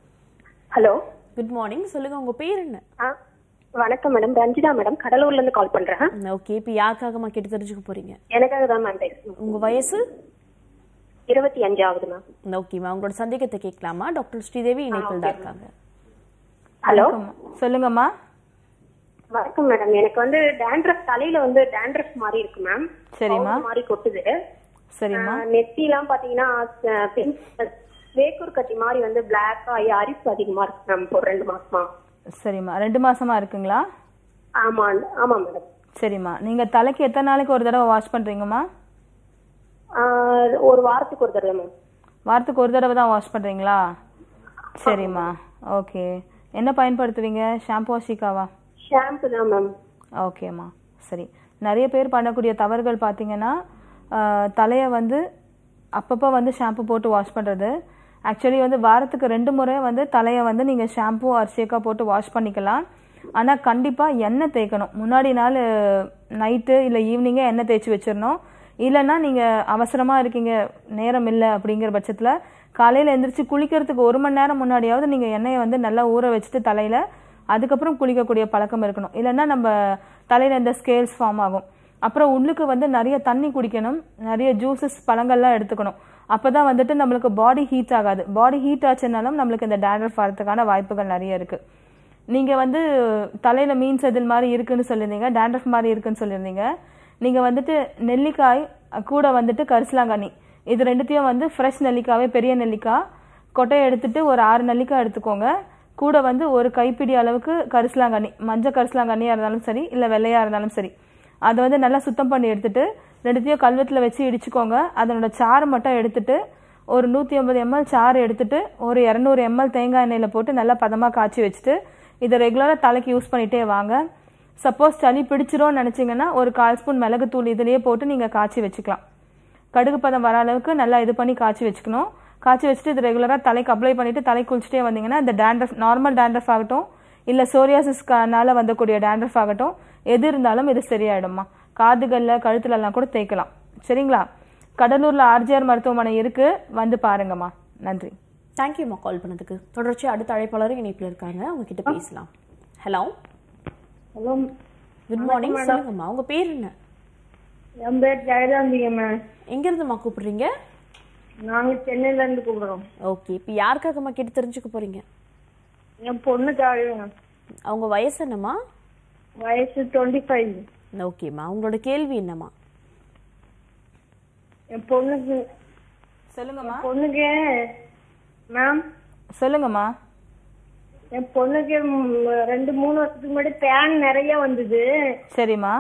ஹலோ குட் மார்னிங் சொல்லுங்க உங்க பேர் என்ன வணக்கம் மேடம் ரஞ்சிதா மேடம் கடலூர்ல இருந்து கால் பண்றேன் ஓகே இப்போ யாருக்காகமா கேட்டு தெரிஞ்சுக்க போறீங்க எனக்காக தான் மேம் பேசணும் உங்க வயசு இருபத்தி அஞ்சாவது மேம் ஓகேம்மா உங்களோட சந்தேகத்தை கேட்கலாமா டாக்டர் ஸ்ரீதேவி இணைப்பில் தான் இருக்காங்க ஹலோ சொல்லுங்கம்மா வணக்கம் மேடம் எனக்கு வந்து டேண்ட்ரஃப் தலையில வந்து டேண்ட்ரஃப் மாதிரி இருக்கு மேம் சரிம்மா மாதிரி கொட்டுது சரிம்மா நெத்தி எல்லாம் பாத்தீங்கன்னா வேக்கூர் கட்டி மாதிரி வந்து பிளாக் ஆகி அரிப்பு அதிகமா இருக்கு மேம் ஒரு ரெண்டு மாசமா சரிம்மா ரெண்டு மாசமா இருக்குங்களா ஆமா ஆமா மேடம் சரிம்மா நீங்க தலைக்கு எத்தனை நாளைக்கு ஒரு தடவை வாஷ் பண்றீங்கம்மா ஒரு வாரத்துக்கு ஒரு தடவை மேம் வாரத்துக்கு ஒரு தடவை தான் வாஷ் பண்றீங்களா சரிம்மா ஓகே என்ன பயன்படுத்துவீங்க ஷாம்புவா ஷீக்காவா ஷாம்பு தான் மேம் ஓகேம்மா சரி நிறைய பேர் பண்ணக்கூடிய தவறுகள் பார்த்தீங்கன்னா தலையை வந்து அப்பப்போ வந்து ஷாம்பு போட்டு வாஷ் பண்ணுறது ஆக்சுவலி வந்து வாரத்துக்கு ரெண்டு முறை வந்து தலையை வந்து நீங்கள் ஷாம்பு அரிசியக்கா போட்டு வாஷ் பண்ணிக்கலாம் ஆனால் கண்டிப்பாக எண்ணெய் தேய்க்கணும் முன்னாடி நாள் நைட்டு இல்லை ஈவினிங்கே எண்ணெய் தேய்ச்சி வச்சிடணும் இல்லைன்னா நீங்கள் அவசரமாக இருக்கீங்க நேரம் இல்லை அப்படிங்கிற பட்சத்தில் காலையில் எந்திரிச்சு குளிக்கிறதுக்கு ஒரு மணி நேரம் முன்னாடியாவது நீங்கள் எண்ணெயை வந்து நல்லா ஊற வச்சுட்டு தலையில் அதுக்கப்புறம் குளிக்கக்கூடிய பழக்கம் இருக்கணும் இல்லைன்னா நம்ம தலையில் இந்த ஸ்கேல்ஸ் ஃபார்ம் ஆகும் அப்புறம் உள்ளுக்கு வந்து நிறைய தண்ணி குடிக்கணும் நிறைய ஜூஸஸ் பழங்கள்லாம் எடுத்துக்கணும் அப்போ தான் வந்துட்டு நம்மளுக்கு பாடி ஹீட் ஆகாது பாடி ஹீட் ஆச்சுனாலும் நம்மளுக்கு இந்த டேண்ட்ரஃப் வரதுக்கான வாய்ப்புகள் நிறைய இருக்குது நீங்கள் வந்து தலையில் மீன் செதில் மாதிரி இருக்குன்னு சொல்லியிருந்தீங்க டேண்ட்ரஃப் மாதிரி இருக்குன்னு சொல்லியிருந்தீங்க நீங்கள் வந்துட்டு நெல்லிக்காய் கூட வந்துட்டு கரிசலாங்கண்ணி இது ரெண்டுத்தையும் வந்து ஃப்ரெஷ் நெல்லிக்காவே பெரிய நெல்லிக்காய் கொட்டையை எடுத்துட்டு ஒரு ஆறு நெல்லிக்காய் எடுத்துக்கோங்க கூட வந்து ஒரு கைப்பிடி அளவுக்கு கரிசலாங்கண்ணி மஞ்சள் கரிசலாங்கண்ணியாக இருந்தாலும் சரி இல்லை வெள்ளையாக இருந்தாலும் சரி அதை வந்து நல்லா சுத்தம் பண்ணி எடுத்துட்டு ரெண்டுத்தையும் கல்வெட்டில் வச்சு இடிச்சுக்கோங்க அதனோட சாறு மட்டும் எடுத்துட்டு ஒரு நூற்றி ஐம்பது எம்எல் சாறு எடுத்துட்டு ஒரு இரநூறு எம்எல் தேங்காய் எண்ணெயில் போட்டு நல்லா பதமாக காய்ச்சி வச்சுட்டு இதை ரெகுலராக தலைக்கு யூஸ் பண்ணிகிட்டே வாங்க சப்போஸ் சளி பிடிச்சிரும்னு நினச்சிங்கன்னா ஒரு கால் ஸ்பூன் மிளகுத்தூள் இதுலேயே போட்டு நீங்கள் காய்ச்சி வச்சுக்கலாம் கடுகு பதம் வர அளவுக்கு நல்லா இது பண்ணி காய்ச்சி வச்சுக்கணும் காய்ச்சி வச்சுட்டு இது ரெகுலராக தலைக்கு அப்ளை பண்ணிவிட்டு தலை குளிச்சுட்டே வந்தீங்கன்னா இந்த டேண்ட்ரஃப் நார்மல் டேண்ட்ரஃப் ஆகட்டும் இல்லை சோரியாசிஸ்னால வந்தக்கூடிய டேண்ட்ரஃப் ஆகட்டும் எது இருந்தாலும் இது சரியாயிடும்மா காதுகளில் கழுத்துலலாம் கூட தேய்க்கலாம் சரிங்களா கடலூரில் ஆர்ஜிஆர் மருத்துவமனை இருக்குது வந்து பாருங்கம்மா நன்றி தேங்க்யூம்மா கால் பண்ணதுக்கு தொடர்ச்சி அடுத்த அழைப்பாளரும் இணைப்பில் இருக்காங்க அவங்க கிட்ட பேசலாம் ஹலோ ஹலோ குட் மார்னிங் சொல்லுங்கம்மா உங்க பேர் என்ன என் பேர் ஜெயகாந்திங்க மேம் எங்க இருந்துமா கூப்பிடுறீங்க நாங்க சென்னையில இருந்து கூப்பிடுறோம் ஓகே இப்போ யாருக்காகம்மா கேட்டு தெரிஞ்சுக்க போறீங்க என் பொண்ணுக்காக அவங்க வயசு என்னம்மா வயசு டுவெண்ட்டி ஃபைவ் ஓகேம்மா உங்களோட கேள்வி என்னம்மா என் பொண்ணுக்கு சொல்லுங்கம்மா பொண்ணுக்கு மேம் சொல்லுங்கம்மா என் பொண்ணுக்கு ம், ரெண்டு மூணு வருஷத்துக்கு முன்னாடி பேன் நிறைய வந்தது சரிம்மா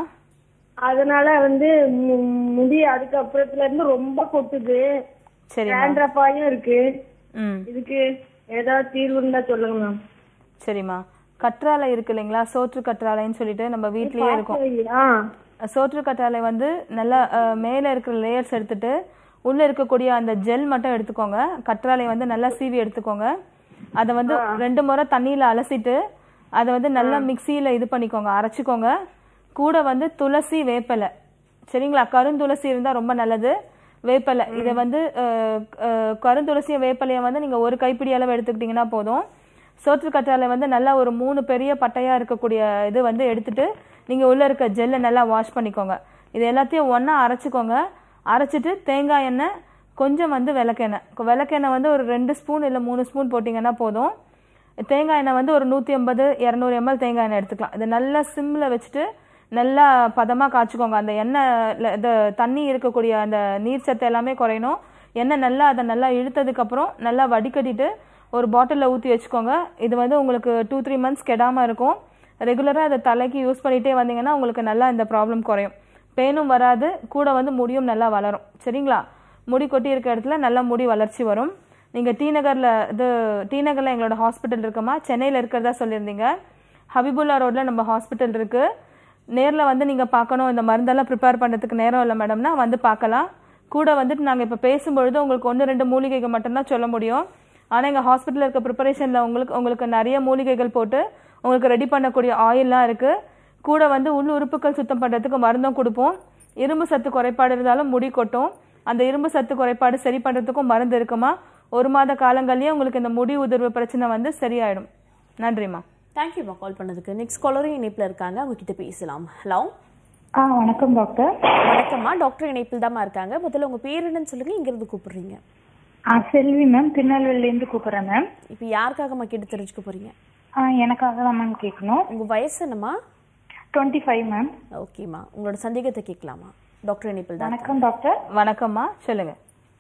அதனால வந்து மு- முடி அதுக்கப்புறத்துல இருந்து ரொம்ப கொட்டுது சரிம்மா டேண்ட்ரஃபாயும் இருக்கு ம் இதுக்கு ஏதாவது தீர்வு இருந்தா சொல்லுங்க மேம் சரிம்மா கற்றாழை இருக்கு இல்லைங்களா சோற்று கற்றாழைன்னு சொல்லிட்டு நம்ம வீட்லயே இருக்கும் ஆ சோற்று கற்றாழை வந்து நல்லா அஹ், மேல இருக்கிற லேயர்ஸ் எடுத்துட்டு உள்ள இருக்கக்கூடிய அந்த ஜெல் மட்டும் எடுத்துக்கோங்க கற்றாழை வந்து நல்லா சீவி எடுத்துக்கோங்க அதை வந்து ரெண்டு முறை தண்ணியில அலசிட்டு அதை வந்து நல்லா மிக்சியில இது பண்ணிக்கோங்க அரைச்சிக்கோங்க கூட வந்து துளசி வேப்பலை சரிங்களா கருந்துளசி இருந்தா ரொம்ப நல்லது வேப்பலை இதை வந்து அஹ், அஹ், கருந்துளசியும் வேப்பலையும் வந்து நீங்க ஒரு கைப்பிடி அளவு எடுத்துக்கிட்டீங்கன்னா போதும் சோற்று கற்றாழை வந்து நல்லா ஒரு மூணு பெரிய பட்டையா இருக்கக்கூடிய இது வந்து எடுத்துட்டு நீங்க உள்ள இருக்க ஜெல்லை நல்லா வாஷ் பண்ணிக்கோங்க இது எல்லாத்தையும் ஒண்ணா அரைச்சிக்கோங்க அரைச்சிட்டு தேங்காய் எண்ணெய் கொஞ்சம் வந்து விளக்கெண்ணெய் கொ- விளக்கெண்ணெய் வந்து ஒரு ரெண்டு ஸ்பூன் இல்லை மூணு ஸ்பூன் போட்டிங்கன்னா போதும் தேங்காய் எண்ணெய் வந்து ஒரு நூற்றி ஐம்பது இரநூறு எம்எல் தேங்காய் எண்ணெய் எடுத்துக்கலாம் இது நல்லா சிம்மில் வச்சுட்டு நல்லா பதமாக காய்ச்சிக்கோங்க அந்த எண்ணெய் இது தண்ணி இருக்கக்கூடிய அந்த நீர் சத்து எல்லாமே குறையணும் எண்ணெய் நல்லா அதை நல்லா இழுத்ததுக்கப்புறம் நல்லா வடிகட்டிட்டு ஒரு பாட்டிலில் ஊற்றி வச்சுக்கோங்க இது வந்து உங்களுக்கு டூ த்ரீ மந்த்ஸ் கெடாமல் இருக்கும் ரெகுலராக அதை தலைக்கு யூஸ் பண்ணிகிட்டே வந்தீங்கன்னா உங்களுக்கு நல்லா இந்த ப்ராப்ளம் குறையும் பேனும் வராது கூட வந்து முடியும் நல்லா வளரும் சரிங்களா முடி கொட்டி இருக்க இடத்துல நல்லா முடி வளர்ச்சி வரும் நீங்கள் டி நகரில் இது டி நகரில் எங்களோட ஹாஸ்பிட்டல் இருக்குமா சென்னையில் இருக்கிறதா சொல்லியிருந்தீங்க ஹபிபுல்லா ரோட்டில் நம்ம ஹாஸ்பிட்டல் இருக்குது நேரில் வந்து நீங்கள் பார்க்கணும் இந்த மருந்தெல்லாம் ப்ரிப்பேர் பண்ணுறதுக்கு நேரம் இல்லை மேடம்னா வந்து பார்க்கலாம் கூட வந்துட்டு நாங்கள் இப்போ பேசும்பொழுது உங்களுக்கு ஒன்று ரெண்டு மூலிகைகள் மட்டும்தான் சொல்ல முடியும் ஆனால் எங்கள் ஹாஸ்பிட்டலில் இருக்க ப்ரிப்பரேஷனில் உங்களுக்கு உங்களுக்கு நிறைய மூலிகைகள் போட்டு உங்களுக்கு ரெடி பண்ணக்கூடிய ஆயில்லாம் இருக்குது கூட வந்து உள் உறுப்புகள் சுத்தம் பண்ணுறதுக்கு மருந்தும் கொடுப்போம் இரும்பு சத்து குறைபாடு இருந்தாலும் முடி கொட்டும் அந்த இரும்பு சத்து குறைபாடு சரி பண்ணுறதுக்கும் மருந்து இருக்குமா ஒரு மாத காலங்கள்லேயே உங்களுக்கு இந்த முடி உதிர்வு பிரச்சனை வந்து சரியாயிடும் நன்றிம்மா தேங்க்யூம்மா கால் பண்ணதுக்கு நெக்ஸ்ட் காலரும் இணைப்பில் இருக்காங்க அவங்க கிட்ட பேசலாம் ஹலோ ஆ வணக்கம் டாக்டர் வணக்கம்மா டாக்டர் இணைப்பில் தாம்மா இருக்காங்க முதல்ல உங்க பேர் என்னன்னு சொல்லுங்க இங்க இருந்து கூப்பிடுறீங்க ஆ செல்வி மேம் திருநெல்வேலியிலேருந்து கூப்பிட்றேன் மேம் இப்போ யாருக்காகம்மா கேட்டு தெரிஞ்சுக்க போறீங்க ஆ எனக்காக தான் மேம் கேட்கணும் உங்க வயசு என்னம்மா டுவெண்ட்டி ஃபைவ் மேம் ஓகேம்மா உங்களோட சந்தேகத்தை கேட்கலாமா டாக்டர் இணைப்பில் தான் வணக்கம் டாக்டர் வணக்கம்மா சொல்லுங்கள்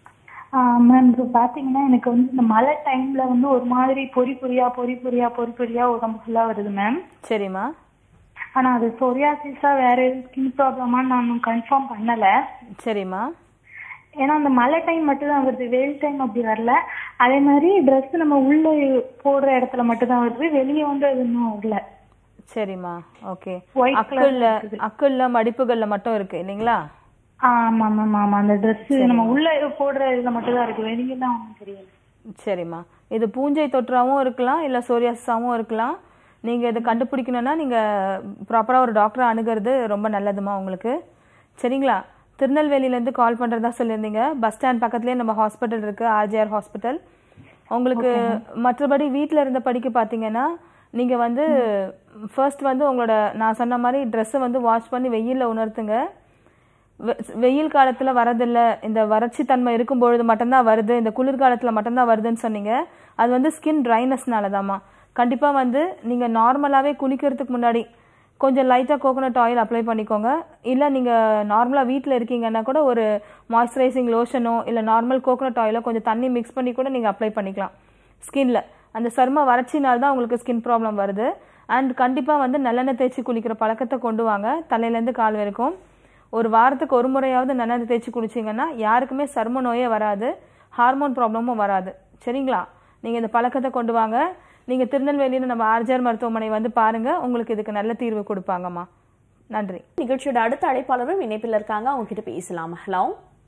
மேம் இப்போ பார்த்தீங்கன்னா எனக்கு வந்து இந்த மழை டைம்ல வந்து ஒரு மாதிரி பொறி பொரியா பொறி பொரியா பொறி பொரியா உடம்பு ஃபுல்லாக வருது மேம் சரிம்மா ஆனால் அது சொரியாசிஸா வேற எதுவும் ஸ்கின் ப்ராப்ளமான்னு நான் கன்ஃபார்ம் பண்ணலை சரிம்மா ஏன்னா அந்த மழை டைம் மட்டும் தான் வருது வெயில் டைம் அப்படி வரல அதே மாதிரி ட்ரெஸ் நம்ம உள்ள போடுற இடத்துல மட்டும் தான் வருது வெளியே வந்து அது இன்னும் வரல சரிம்மா ஓகே White அக்குள்ள அக்குள்ள மடிப்புகள்ல மட்டும் இருக்கு இல்லைங்களா ஆமா மேம் ஆமா அந்த ட்ரெஸ் நம்ம உள்ள போடுற இதுல மட்டும் தான் இருக்கு வெளியே தான் ஒன்றும் தெரியல சரிம்மா இது பூஞ்சை தொற்றாவும் இருக்கலாம் இல்லை சோரியாசிஸாவும் இருக்கலாம் நீங்கள் இதை கண்டுபிடிக்கணும்னா நீங்கள் ப்ராப்பராக ஒரு டாக்டரை அணுகிறது ரொம்ப நல்லதுமா உங்களுக்கு சரிங்களா திருநெல்வேலியிலேருந்து கால் பண்ணுறதா சொல்லியிருந்தீங்க பஸ் ஸ்டாண்ட் பக்கத்துலேயே நம்ம ஹாஸ்பிட்டல் இருக்குது ஆர்ஜிஆர் ஹாஸ்பிட்டல் உங்களுக்கு மற்றபடி வீட்டில் இருந்த படிக்க பார்த்தீங்கன்னா நீங்கள் வந்து ஃபர்ஸ்ட் வந்து உங்களோட நான் சொன்ன மாதிரி ட்ரெஸ்ஸை வந்து வாஷ் பண்ணி வெயிலில் உணர்த்துங்க வெ- வெயில் காலத்துல வரதில்ல இந்த வறட்சி தன்மை இருக்கும் பொழுது மட்டும்தான் வருது இந்த குளிர்காலத்துல மட்டும்தான் வருதுன்னு சொன்னீங்க அது வந்து ஸ்கின் ட்ரைனஸ்னால தாம்மா கண்டிப்பா வந்து நீங்க நார்மலாவே குளிக்கிறதுக்கு முன்னாடி கொஞ்சம் லைட்டா கோகோனட் ஆயில் அப்ளை பண்ணிக்கோங்க இல்ல நீங்க நார்மலா வீட்ல இருக்கீங்கன்னா கூட ஒரு மாய்ஸ்சரைசிங் லோஷனோ இல்ல நார்மல் கோகோனட் ஆயிலோ கொஞ்சம் தண்ணி மிக்ஸ் பண்ணி கூட நீங்க அப்ளை பண்ணிக்கலாம் ஸ்கின்ல அந்த சரும வறட்சினால தான் உங்களுக்கு ஸ்கின் ப்ராப்ளம் வருது அண்ட் கண்டிப்பா வந்து நல்லெண்ணெய் தேய்ச்சி குளிக்கிற பழக்கத்தை கொண்டு வாங்க தலையில இருந்து கால் வரைக்கும் ஒரு வாரத்துக்கு ஒரு முறையாவது நல்லெண்ணெய் தேய்ச்சி குளிச்சிங்கன்னா யாருக்குமே சரும நோயே வராது ஹார்மோன் ப்ராப்ளமும் வராது சரிங்களா நீங்கள் இந்த பழக்கத்தை கொண்டு வாங்க நீங்கள் திருநெல்வேலியில் நம்ம ஆர்ஜர் மருத்துவமனை வந்து பாருங்க உங்களுக்கு இதுக்கு நல்ல தீர்வு கொடுப்பாங்கம்மா நன்றி நிகழ்ச்சியோட அடுத்த அழைப்பாளரும் இணைப்பில் இருக்காங்க அவங்க கிட்ட பேசலாம் ஹலோ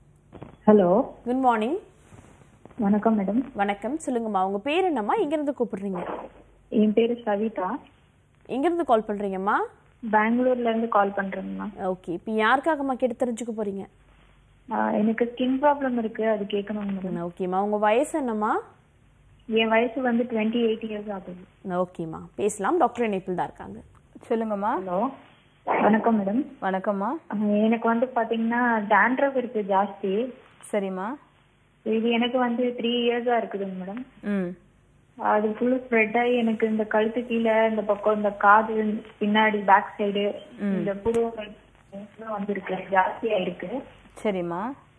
ஹலோ குட் மார்னிங் வணக்கம் மேடம் வணக்கம் சொல்லுங்கம்மா உங்க பேர் என்னம்மா எங்கிருந்து கூப்பிடுறீங்க என் பேரு சவிதா எங்கிருந்து கால் பண்றீங்கம்மா பெங்களூர்ல இருந்து கால் பண்றேங்கம்மா ஓகே இப்போ யாருக்காகம்மா கேட்டு தெரிஞ்சுக்க போறீங்க ஆஹ் எனக்கு ஸ்கின் ப்ராப்ளம் இருக்கு அது கேட்கணும் மேடம் ஓகேம்மா உங்க வயசு என்னம்மா என் வயசு வந்து டுவெண்ட்டி எயிட் இயர்ஸ் ஆகுது ஓகேம்மா பேசலாம் டாக்டர் இணைப்பில் தான் இருக்காங்க சொல்லுங்கம்மா ஹலோ வணக்கம் மேடம் வணக்கம்மா எனக்கு வந்து பாத்தீங்கன்னா டேண்ட்ரஃப் இருக்கு ஜாஸ்தி சரிம்மா இது எனக்கு வந்து த்ரீ இயர்ஸா இருக்குதுங்க மேடம் ம் அது ஃபுல் ஸ்ப்ரெட் ஆகி எனக்கு இந்த கழுத்து கீழே இந்த பக்கம் இந்த காது பின்னாடி பேக் சைடு இந்த புருவம் வந்திருக்கு ஜாஸ்தி ஆயிருக்கு சரிம்மா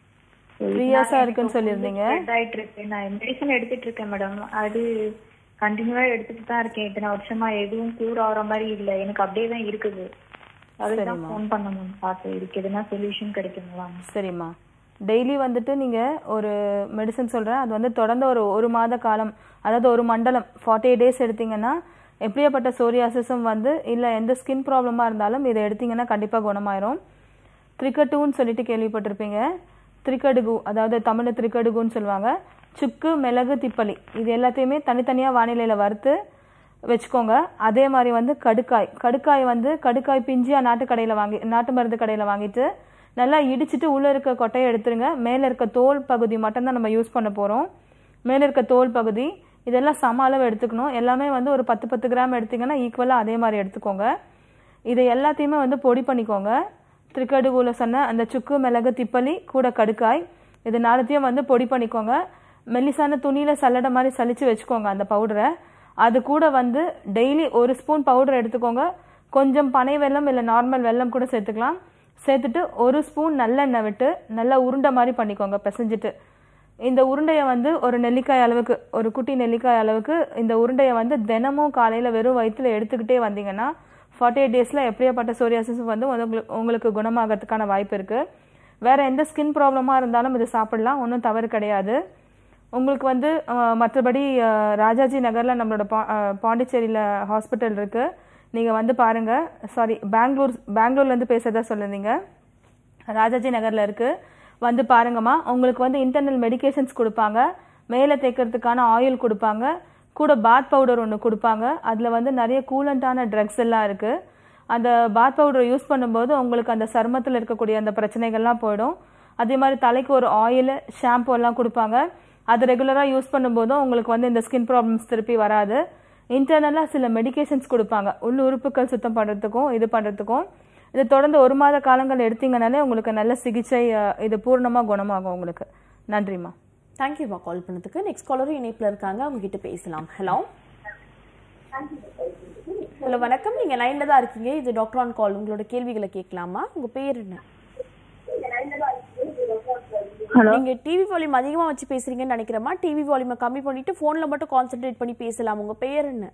த்ரீ இயர்ஸாக இருக்குன்னு சொல்லியிருந்தீங்க ஸ்ப்ரெட் ஆயிட்டு இருக்கு நான் மெடிசன் எடுத்துட்டு இருக்கேன் மேடம் அது கண்டினியூவா எடுத்துட்டு தான் இருக்கேன் இத்தனை வருஷமா எதுவும் கியூர் ஆகுற மாதிரி இல்ல எனக்கு அப்படியே தான் இருக்குது அதுதான் ஃபோன் பண்ண மேம் பார்த்து இதுக்கு எதுனா சொல்யூஷன் கிடைக்குங்களா சரிம்மா டெய்லி வந்துட்டு நீங்கள் ஒரு மெடிசன் சொல்கிறேன் அது வந்து தொடர்ந்து ஒரு ஒரு மாத காலம் அதாவது ஒரு மண்டலம் ஃபார்ட்டி டேஸ் எடுத்தீங்கன்னா எப்படியாப்பட்ட சோரியாசிஸும் வந்து இல்லை எந்த ஸ்கின் ப்ராப்ளமாக இருந்தாலும் இதை எடுத்தீங்கன்னா கண்டிப்பாக குணமாயிரும் த்ரிக்கட்டுன்னு சொல்லிட்டு கேள்விப்பட்டிருப்பீங்க த்ரிக்கடுகு அதாவது தமிழில் த்ரிக்கடுகுன்னு சொல்லுவாங்க சுக்கு மிளகு திப்பலி இது எல்லாத்தையுமே தனித்தனியாக வானிலையில் வறுத்து வச்சுக்கோங்க அதே மாதிரி வந்து கடுக்காய் கடுக்காய் வந்து கடுக்காய் பிஞ்சியாக நாட்டு கடையில் வாங்கி நாட்டு மருந்து கடையில் வாங்கிட்டு நல்லா இடிச்சிட்டு உள்ளே இருக்க கொட்டையை எடுத்துருங்க மேலே இருக்க தோல் பகுதி மட்டும்தான் நம்ம யூஸ் பண்ண போகிறோம் மேலே இருக்க தோல் பகுதி இதெல்லாம் சம அளவு எடுத்துக்கணும் எல்லாமே வந்து ஒரு பத்து பத்து கிராம் எடுத்தீங்கன்னா ஈக்குவலாக அதே மாதிரி எடுத்துக்கோங்க இதை எல்லாத்தையுமே வந்து பொடி பண்ணிக்கோங்க திருக்கடுகுல சொன்ன அந்த சுக்கு மிளகு திப்பலி கூட கடுக்காய் இது நாலுத்தையும் வந்து பொடி பண்ணிக்கோங்க மெல்லிசான துணியில் சல்லடை மாதிரி சலிச்சு வச்சுக்கோங்க அந்த பவுடரை அது கூட வந்து டெய்லி ஒரு ஸ்பூன் பவுடர் எடுத்துக்கோங்க கொஞ்சம் பனை வெல்லம் இல்லை நார்மல் வெல்லம் கூட சேர்த்துக்கலாம் சேர்த்துட்டு ஒரு ஸ்பூன் நல்லெண்ணெய் விட்டு நல்லா உருண்டை மாதிரி பண்ணிக்கோங்க பிசைஞ்சிட்டு இந்த உருண்டையை வந்து ஒரு நெல்லிக்காய் அளவுக்கு ஒரு குட்டி நெல்லிக்காய் அளவுக்கு இந்த உருண்டையை வந்து தினமும் காலையில் வெறும் வயிற்றுல எடுத்துக்கிட்டே வந்தீங்கன்னா ஃபார்ட்டி எயிட் டேஸில் எப்படியாப்பட்ட சோரியாசிஸ் வந்து உங்களுக்கு உங்களுக்கு குணமாகறதுக்கான வாய்ப்பு இருக்குது வேற எந்த ஸ்கின் ப்ராப்ளமாக இருந்தாலும் இது சாப்பிடலாம் ஒன்றும் தவறு கிடையாது உங்களுக்கு வந்து அஹ், மற்றபடி அஹ், ராஜாஜி நகரில் நம்மளோட பா அஹ், பாண்டிச்சேரியில் ஹாஸ்பிட்டல் இருக்குது நீங்கள் வந்து பாருங்கள் சாரி பெங்களூர் பெங்களூர்லேருந்து பேசுகிறதா சொல்லியிருந்தீங்க ராஜாஜி நகரில் இருக்குது வந்து பாருங்கம்மா உங்களுக்கு வந்து இன்டர்னல் மெடிகேஷன்ஸ் கொடுப்பாங்க மேலே தேய்க்கிறதுக்கான ஆயில் கொடுப்பாங்க கூட பாத் பவுடர் ஒன்று கொடுப்பாங்க அதில் வந்து நிறைய கூலண்டான ட்ரக்ஸ் எல்லாம் இருக்குது அந்த பாத் பவுடரை யூஸ் பண்ணும்போது உங்களுக்கு அந்த சருமத்தில் இருக்கக்கூடிய அந்த பிரச்சனைகள்லாம் போயிடும் அதே மாதிரி தலைக்கு ஒரு ஆயில் ஷாம்பு எல்லாம் கொடுப்பாங்க அது ரெகுலராக யூஸ் பண்ணும்போதும் உங்களுக்கு வந்து இந்த ஸ்கின் ப்ராப்ளம்ஸ் திருப்பி வராது இன்டர்னலாக சில மெடிகேஷன்ஸ் கொடுப்பாங்க உள் உறுப்புகள் சுத்தம் பண்ணுறதுக்கும் இது பண்ணுறதுக்கும் இது தொடர்ந்து ஒரு மாத காலங்கள் எடுத்தீங்கனாலே உங்களுக்கு நல்ல சிகிச்சை அஹ், இது பூர்ணமாக குணமாகும் உங்களுக்கு நன்றிம்மா தேங்க்யூம்மா கால் பண்ணதுக்கு நெக்ஸ்ட் காலரும் இணைப்பில் இருக்காங்க அவங்க கிட்ட பேசலாம் ஹலோ ஹலோ வணக்கம் நீங்க லைன்ல தான் இருக்கீங்க இது டாக்டர் ஆன் கால் உங்களோட கேள்விகளை கேட்கலாமா உங்க பேர் என்ன நீங்க டிவி வால்யூம் அதிகமா வச்சு பேசுறீங்கன்னு நினைக்கிறேமா டிவி வால்யூமை கம்மி பண்ணிட்டு போன்ல மட்டும் கான்சென்ட்ரேட் பண்ணி பேசலாம் உங்க பெயர் என்ன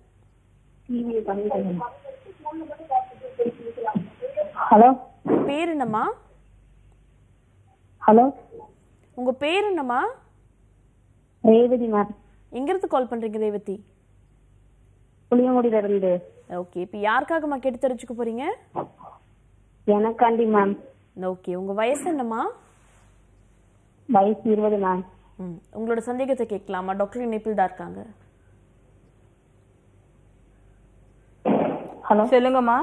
ஹலோ பேர் என்னம்மா ஹலோ உங்க பேர் என்னம்மா ரேவதி மேம் எங்க இருந்து கால் பண்றீங்க ரேவதி புளியங்குடியில இருந்து ஓகே இப்போ யாருக்காகம்மா கேட்டு தெரிஞ்சுக்க போறீங்க எனக்காண்டி மேம் ஓகே உங்க வயசு என்னம்மா வயசு இருபது மேம் ம் உங்களோட சந்தேகத்தை கேட்கலாமா டாக்டர் இணைப்பில் தான் இருக்காங்க ஹலோ சொல்லுங்கம்மா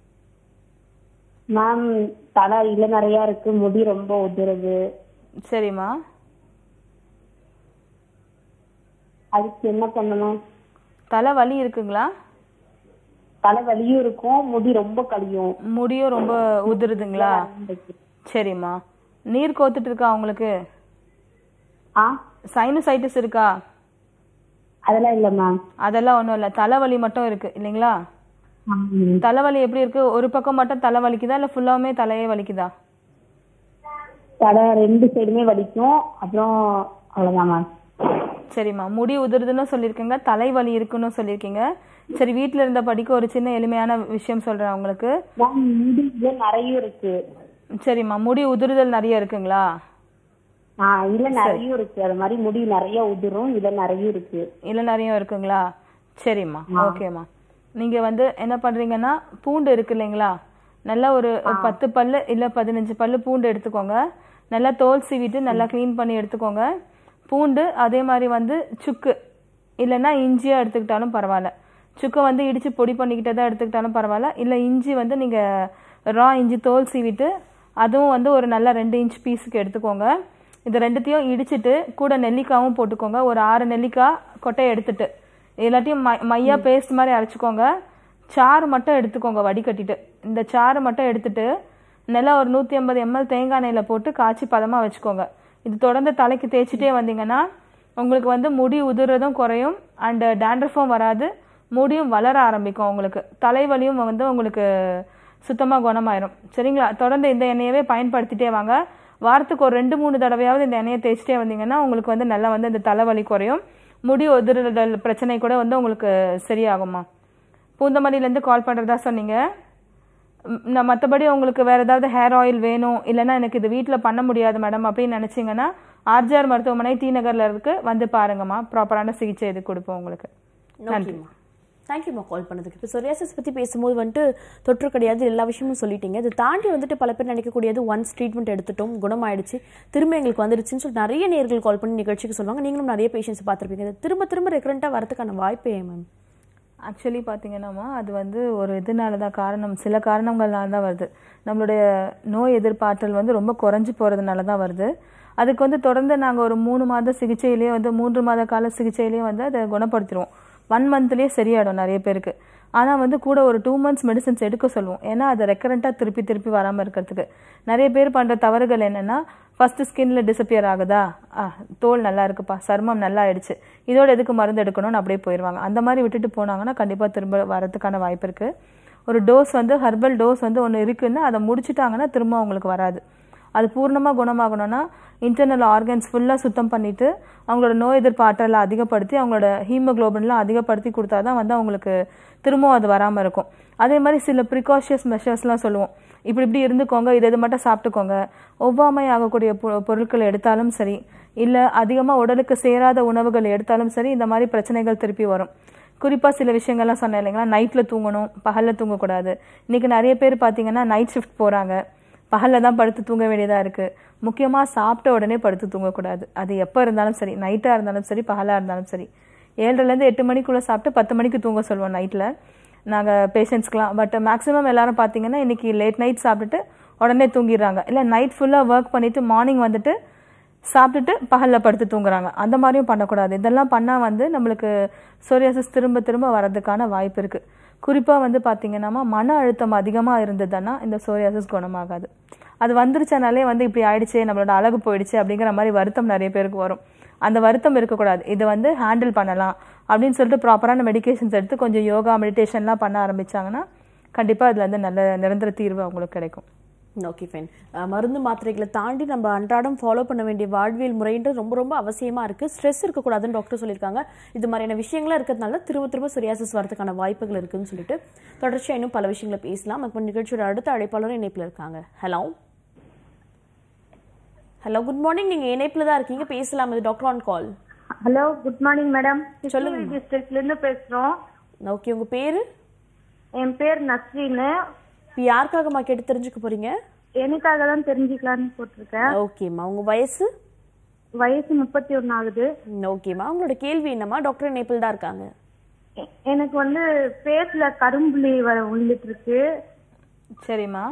மேம் தலை இல நிறைய இருக்கு முடி ரொம்ப உதிருது சரிம்மா அதுக்கு என்ன பண்ணணும் தலை வலி இருக்குங்களா தலை வலியும் இருக்கும் முடி ரொம்ப கழியும் முடியும் ரொம்ப உதிருதுங்களா சரிம்மா நீர் கோத்துட்டு இருக்கா உங்களுக்கு ஆ சைனசைட்டிஸ் இருக்கா அதெல்லாம் இல்ல மேம் அதெல்லாம் ஒன்றும் இல்லை தலைவலி மட்டும் இருக்கு இல்லைங்களா தலைவலி எப்படி இருக்கு ஒரு பக்கம் மட்டும் தலை வலிக்குதா இல்லை ஃபுல்லாவுமே தலையே வலிக்குதா தலை ரெண்டு சைடுமே வலிக்கும் அப்புறம் அவ்வளவுதான் மேம் சரிம்மா முடி உதிருதுன்னு சொல்லியிருக்கீங்க தலைவலி இருக்குன்னு சொல்லியிருக்கீங்க சரி வீட்டில் இருந்த படிக்க ஒரு சின்ன எளிமையான விஷயம் சொல்கிறேன் உங்களுக்கு மேம் முடி இல நிறைய இருக்கு சரிம்மா முடி உதிருதல் நிறைய இருக்குங்களா ஆ இல்ல நிறைய இருக்கு அது மாதிரி முடி நிறைய உதிரும் இல நிறைய இருக்கு இல்லை நிறைய இருக்குங்களா சரிம்மா ஓகேம்மா நீங்கள் வந்து என்ன பண்ணுறீங்கன்னா பூண்டு இருக்கு இல்லைங்களா நல்லா ஒரு பத்து பல்லு இல்லை பதினஞ்சு பல்லு பூண்டு எடுத்துக்கோங்க நல்லா தோல் சீவிட்டு நல்லா க்ளீன் பண்ணி எடுத்துக்கோங்க பூண்டு அதே மாதிரி வந்து சுக்கு இல்லைன்னா இஞ்சியாக எடுத்துக்கிட்டாலும் பரவாயில்ல சுக்கை வந்து இடித்து பொடி பண்ணிக்கிட்டே தான் எடுத்துக்கிட்டாலும் பரவாயில்ல இல்லை இஞ்சி வந்து நீங்கள் ரா இஞ்சி தோல் சீவிட்டு அதுவும் வந்து ஒரு நல்ல ரெண்டு இன்ச் பீஸுக்கு எடுத்துக்கோங்க இது ரெண்டுத்தையும் இடிச்சிட்டு கூட நெல்லிக்காவும் போட்டுக்கோங்க ஒரு ஆறு நெல்லிக்காய் கொட்டையை எடுத்துட்டு எல்லாத்தையும் மை மையா பேஸ்ட் மாதிரி அரைச்சிக்கோங்க சாறு மட்டும் எடுத்துக்கோங்க வடிகட்டிட்டு இந்த சாறு மட்டும் எடுத்துட்டு நல்லா ஒரு நூற்றி ஐம்பது எம்எல் தேங்காய் எண்ணெயில் போட்டு காய்ச்சி பதமாக வச்சுக்கோங்க இது தொடர்ந்து தலைக்கு தேய்ச்சிட்டே வந்தீங்கன்னா உங்களுக்கு வந்து முடி உதிரதும் குறையும் அண்டு டேண்ட்ரஃபும் வராது முடியும் வளர ஆரம்பிக்கும் உங்களுக்கு தலைவலியும் வந்து உங்களுக்கு சுத்தமாக குணமாயிரும் சரிங்களா தொடர்ந்து இந்த எண்ணெயவே பயன்படுத்திட்டே வாங்க வாரத்துக்கு ஒரு ரெண்டு மூணு தடவையாவது இந்த எண்ணெயை தேய்ச்சிட்டே வந்தீங்கன்னா உங்களுக்கு வந்து நல்லா வந்து இந்த தலைவலி குறையும் முடி உதிருதல் பிரச்சனை கூட வந்து உங்களுக்கு சரியாகுமா பூந்தமல்லியிலேருந்து கால் பண்ணுறதா சொன்னீங்க ம், நான் மற்றபடி உங்களுக்கு வேறு ஏதாவது ஹேர் ஆயில் வேணும் இல்லைன்னா எனக்கு இது வீட்டில் பண்ண முடியாது மேடம் அப்படின்னு நினச்சிங்கன்னா ஆர்ஜிஆர் மருத்துவமனை டி நகரில் இருக்கு வந்து பாருங்கம்மா ப்ராப்பரான சிகிச்சை இது கொடுப்போம் உங்களுக்கு நன்றிம்மா தேங்க்யூம்மா கால் பண்ணதுக்கு இப்போ சொரியாசிஸ் பற்றி பேசும்போது வந்துட்டு தொற்று கிடையாது எல்லா விஷயமும் சொல்லிட்டீங்க இதை தாண்டி வந்துட்டு பல பேர் நினைக்கக்கூடியது ஒன்ஸ் ட்ரீட்மெண்ட் எடுத்துட்டோம் குணமாயிடுச்சு திரும்ப எங்களுக்கு வந்துருச்சுன்னு சொல்லி நிறைய நேர்கள் கால் பண்ணி நிகழ்ச்சிக்கு சொல்லுவாங்க நீங்களும் நிறைய பேஷண்ட்ஸ் பார்த்துருப்பீங்க இது திரும்ப திரும்ப ரெக்கரண்ட்டாக வரதுக்கான வாய்ப்பே மேம் ஆக்சுவலி பார்த்தீங்கன்னாமா அது வந்து ஒரு இதனால தான் காரணம் சில காரணங்கள்னால தான் வருது நம்மளுடைய நோய் எதிர்ப்பாற்றல் வந்து ரொம்ப குறைஞ்சி போகிறதுனால தான் வருது அதுக்கு வந்து தொடர்ந்து நாங்கள் ஒரு மூணு மாத சிகிச்சையிலேயே வந்து மூன்று மாத கால சிகிச்சையிலேயே வந்து அதை குணப்படுத்திடுவோம் ஒன் மந்த்லேயே சரியாயிடும் நிறைய பேருக்கு ஆனால் வந்து கூட ஒரு டூ மந்த்ஸ் மெடிசன்ஸ் எடுக்க சொல்லுவோம் ஏன்னா அது ரெக்கரண்ட்டாக திருப்பி திருப்பி வராமல் இருக்கிறதுக்கு நிறைய பேர் பண்ணுற தவறுகள் என்னென்னா ஃபஸ்ட்டு ஸ்கின்ல டிசப்பியர் ஆகுதா ஆ தோல் நல்லா இருக்குப்பா சர்மம் நல்லா ஆயிடுச்சு இதோட எதுக்கு மருந்து எடுக்கணும்னு அப்படியே போயிடுவாங்க அந்த மாதிரி விட்டுட்டு போனாங்கன்னா கண்டிப்பாக திரும்ப வரதுக்கான வாய்ப்பு இருக்குது ஒரு டோஸ் வந்து ஹர்பல் டோஸ் வந்து ஒன்று இருக்குன்னா அதை முடிச்சிட்டாங்கன்னா திரும்ப அவங்களுக்கு வராது அது பூர்ணமாக குணமாகணும்னா இன்டர்னல் ஆர்கன்ஸ் ஃபுல்லாக சுத்தம் பண்ணிவிட்டு அவங்களோட நோய் எதிர்ப்பு ஆற்றலை அதிகப்படுத்தி அவங்களோட ஹீமோக்ளோபின்லாம் அதிகப்படுத்தி கொடுத்தா தான் வந்து அவங்களுக்கு திரும்பவும் அது வராமல் இருக்கும் அதே மாதிரி சில ப்ரிகாஷியஸ் மெஷர்ஸ்லாம் சொல்லுவோம் இப்படி இப்படி இருந்துக்கோங்க இது இது மட்டும் சாப்பிட்டுக்கோங்க ஒவ்வாமை ஆகக்கூடிய பொ- பொருட்கள் எடுத்தாலும் சரி இல்லை அதிகமாக உடலுக்கு சேராத உணவுகள் எடுத்தாலும் சரி இந்த மாதிரி பிரச்சனைகள் திருப்பி வரும் குறிப்பாக சில விஷயங்கள்லாம் சொன்னேன் இல்லைங்களா நைட்டில் தூங்கணும் பகலில் தூங்கக்கூடாது இன்றைக்கி நிறைய பேர் பார்த்தீங்கன்னா நைட் ஷிஃப்ட் போகிறாங்க பகலில் தான் படுத்து தூங்க வேண்டியதாக இருக்குது முக்கியமாக சாப்பிட்ட உடனே படுத்து தூங்கக்கூடாது அது எப்போ இருந்தாலும் சரி நைட்டாக இருந்தாலும் சரி பகலாக இருந்தாலும் சரி ஏழரைலேருந்து எட்டு மணிக்குள்ளே சாப்பிட்டு பத்து மணிக்கு தூங்க சொல்லுவோம் நைட்டில் நாங்கள் பேஷண்ட்ஸ்க்குலாம் பட் மேக்ஸிமம் எல்லாரும் பார்த்தீங்கன்னா இன்றைக்கி லேட் நைட் சாப்பிட்டுட்டு உடனே தூங்கிடுறாங்க இல்லை நைட் ஃபுல்லாக ஒர்க் பண்ணிவிட்டு மார்னிங் வந்துட்டு சாப்பிட்டுட்டு பகலில் படுத்து தூங்குறாங்க அந்த மாதிரியும் பண்ணக்கூடாது இதெல்லாம் பண்ணால் வந்து நம்மளுக்கு சோரியாசிஸ் திரும்ப திரும்ப வரதுக்கான வாய்ப்பு இருக்குது குறிப்பாக வந்து பார்த்தீங்கன்னா மன அழுத்தம் அதிகமாக இருந்ததுன்னா இந்த சோரியாசிஸ் குணமாகாது அது வந்துருச்சனாலே வந்து இப்படி ஆயிடுச்சே நம்மளோட அழகு போயிடுச்சு அப்படிங்கிற மாதிரி வருத்தம் நிறைய பேருக்கு வரும் அந்த வருத்தம் இருக்கக்கூடாது இதை வந்து ஹேண்டில் பண்ணலாம் அப்படின்னு சொல்லிட்டு ப்ராப்பரான மெடிகேஷன்ஸ் எடுத்து கொஞ்சம் யோகா மெடிடேஷன்லாம் பண்ண ஆரம்பிச்சாங்கன்னா கண்டிப்பாக அதில் வந்து நல்ல நிரந்தர தீர்வு அவங்களுக்கு கிடைக்கும் ஓகே ஃபைன் மருந்து மாத்திரைகளை தாண்டி நம்ம அன்றாடம் ஃபாலோ பண்ண வேண்டிய வாழ்வியல் முறைன்றது ரொம்ப ரொம்ப அவசியமா இருக்கு ஸ்ட்ரெஸ் இருக்கக்கூடாதுன்னு டாக்டர் சொல்லியிருக்காங்க இது மாதிரியான விஷயங்கள்லாம் இருக்கிறதுனால திரும்ப திரும்ப சொரியாசிஸ் வரதுக்கான வாய்ப்புகள் இருக்குன்னு சொல்லிட்டு தொடர்ச்சியா இன்னும் பல விஷயங்களை பேசலாம் இப்போ நிகழ்ச்சியோட அடுத்த அழைப்பாளரும் இணைப்புல இருக்காங்க ஹலோ ஹலோ குட் மார்னிங் நீங்க இணைப்புல தான் இருக்கீங்க பேசலாம் இது doctor on call hello good morning madam சொல்லுங்க. கிருஷ்ணகிரி டிஸ்ட்ரிக்ட்ல இருந்து பேசுறோம் ஓகே உங்க பேரு என் பேர் நஸ்ரீனு இப்போ யாருக்காகம்மா கேட்டு தெரிஞ்சுக்க போறீங்க எனக்காக தான் தெரிஞ்சுக்கலாம்னு போட்டிருக்கேன் ஓகேம்மா உங்க வயசு வயசு முப்பத்தி ஒன்னு ஆகுது ஓகேம்மா உங்களோட கேள்வி என்னம்மா டாக்டர் இணைப்பில் தான் இருக்காங்க எ- எனக்கு வந்து ஃபேஸ்ல கரும்புலி வர விழுந்துட்டு இருக்கு சரிம்மா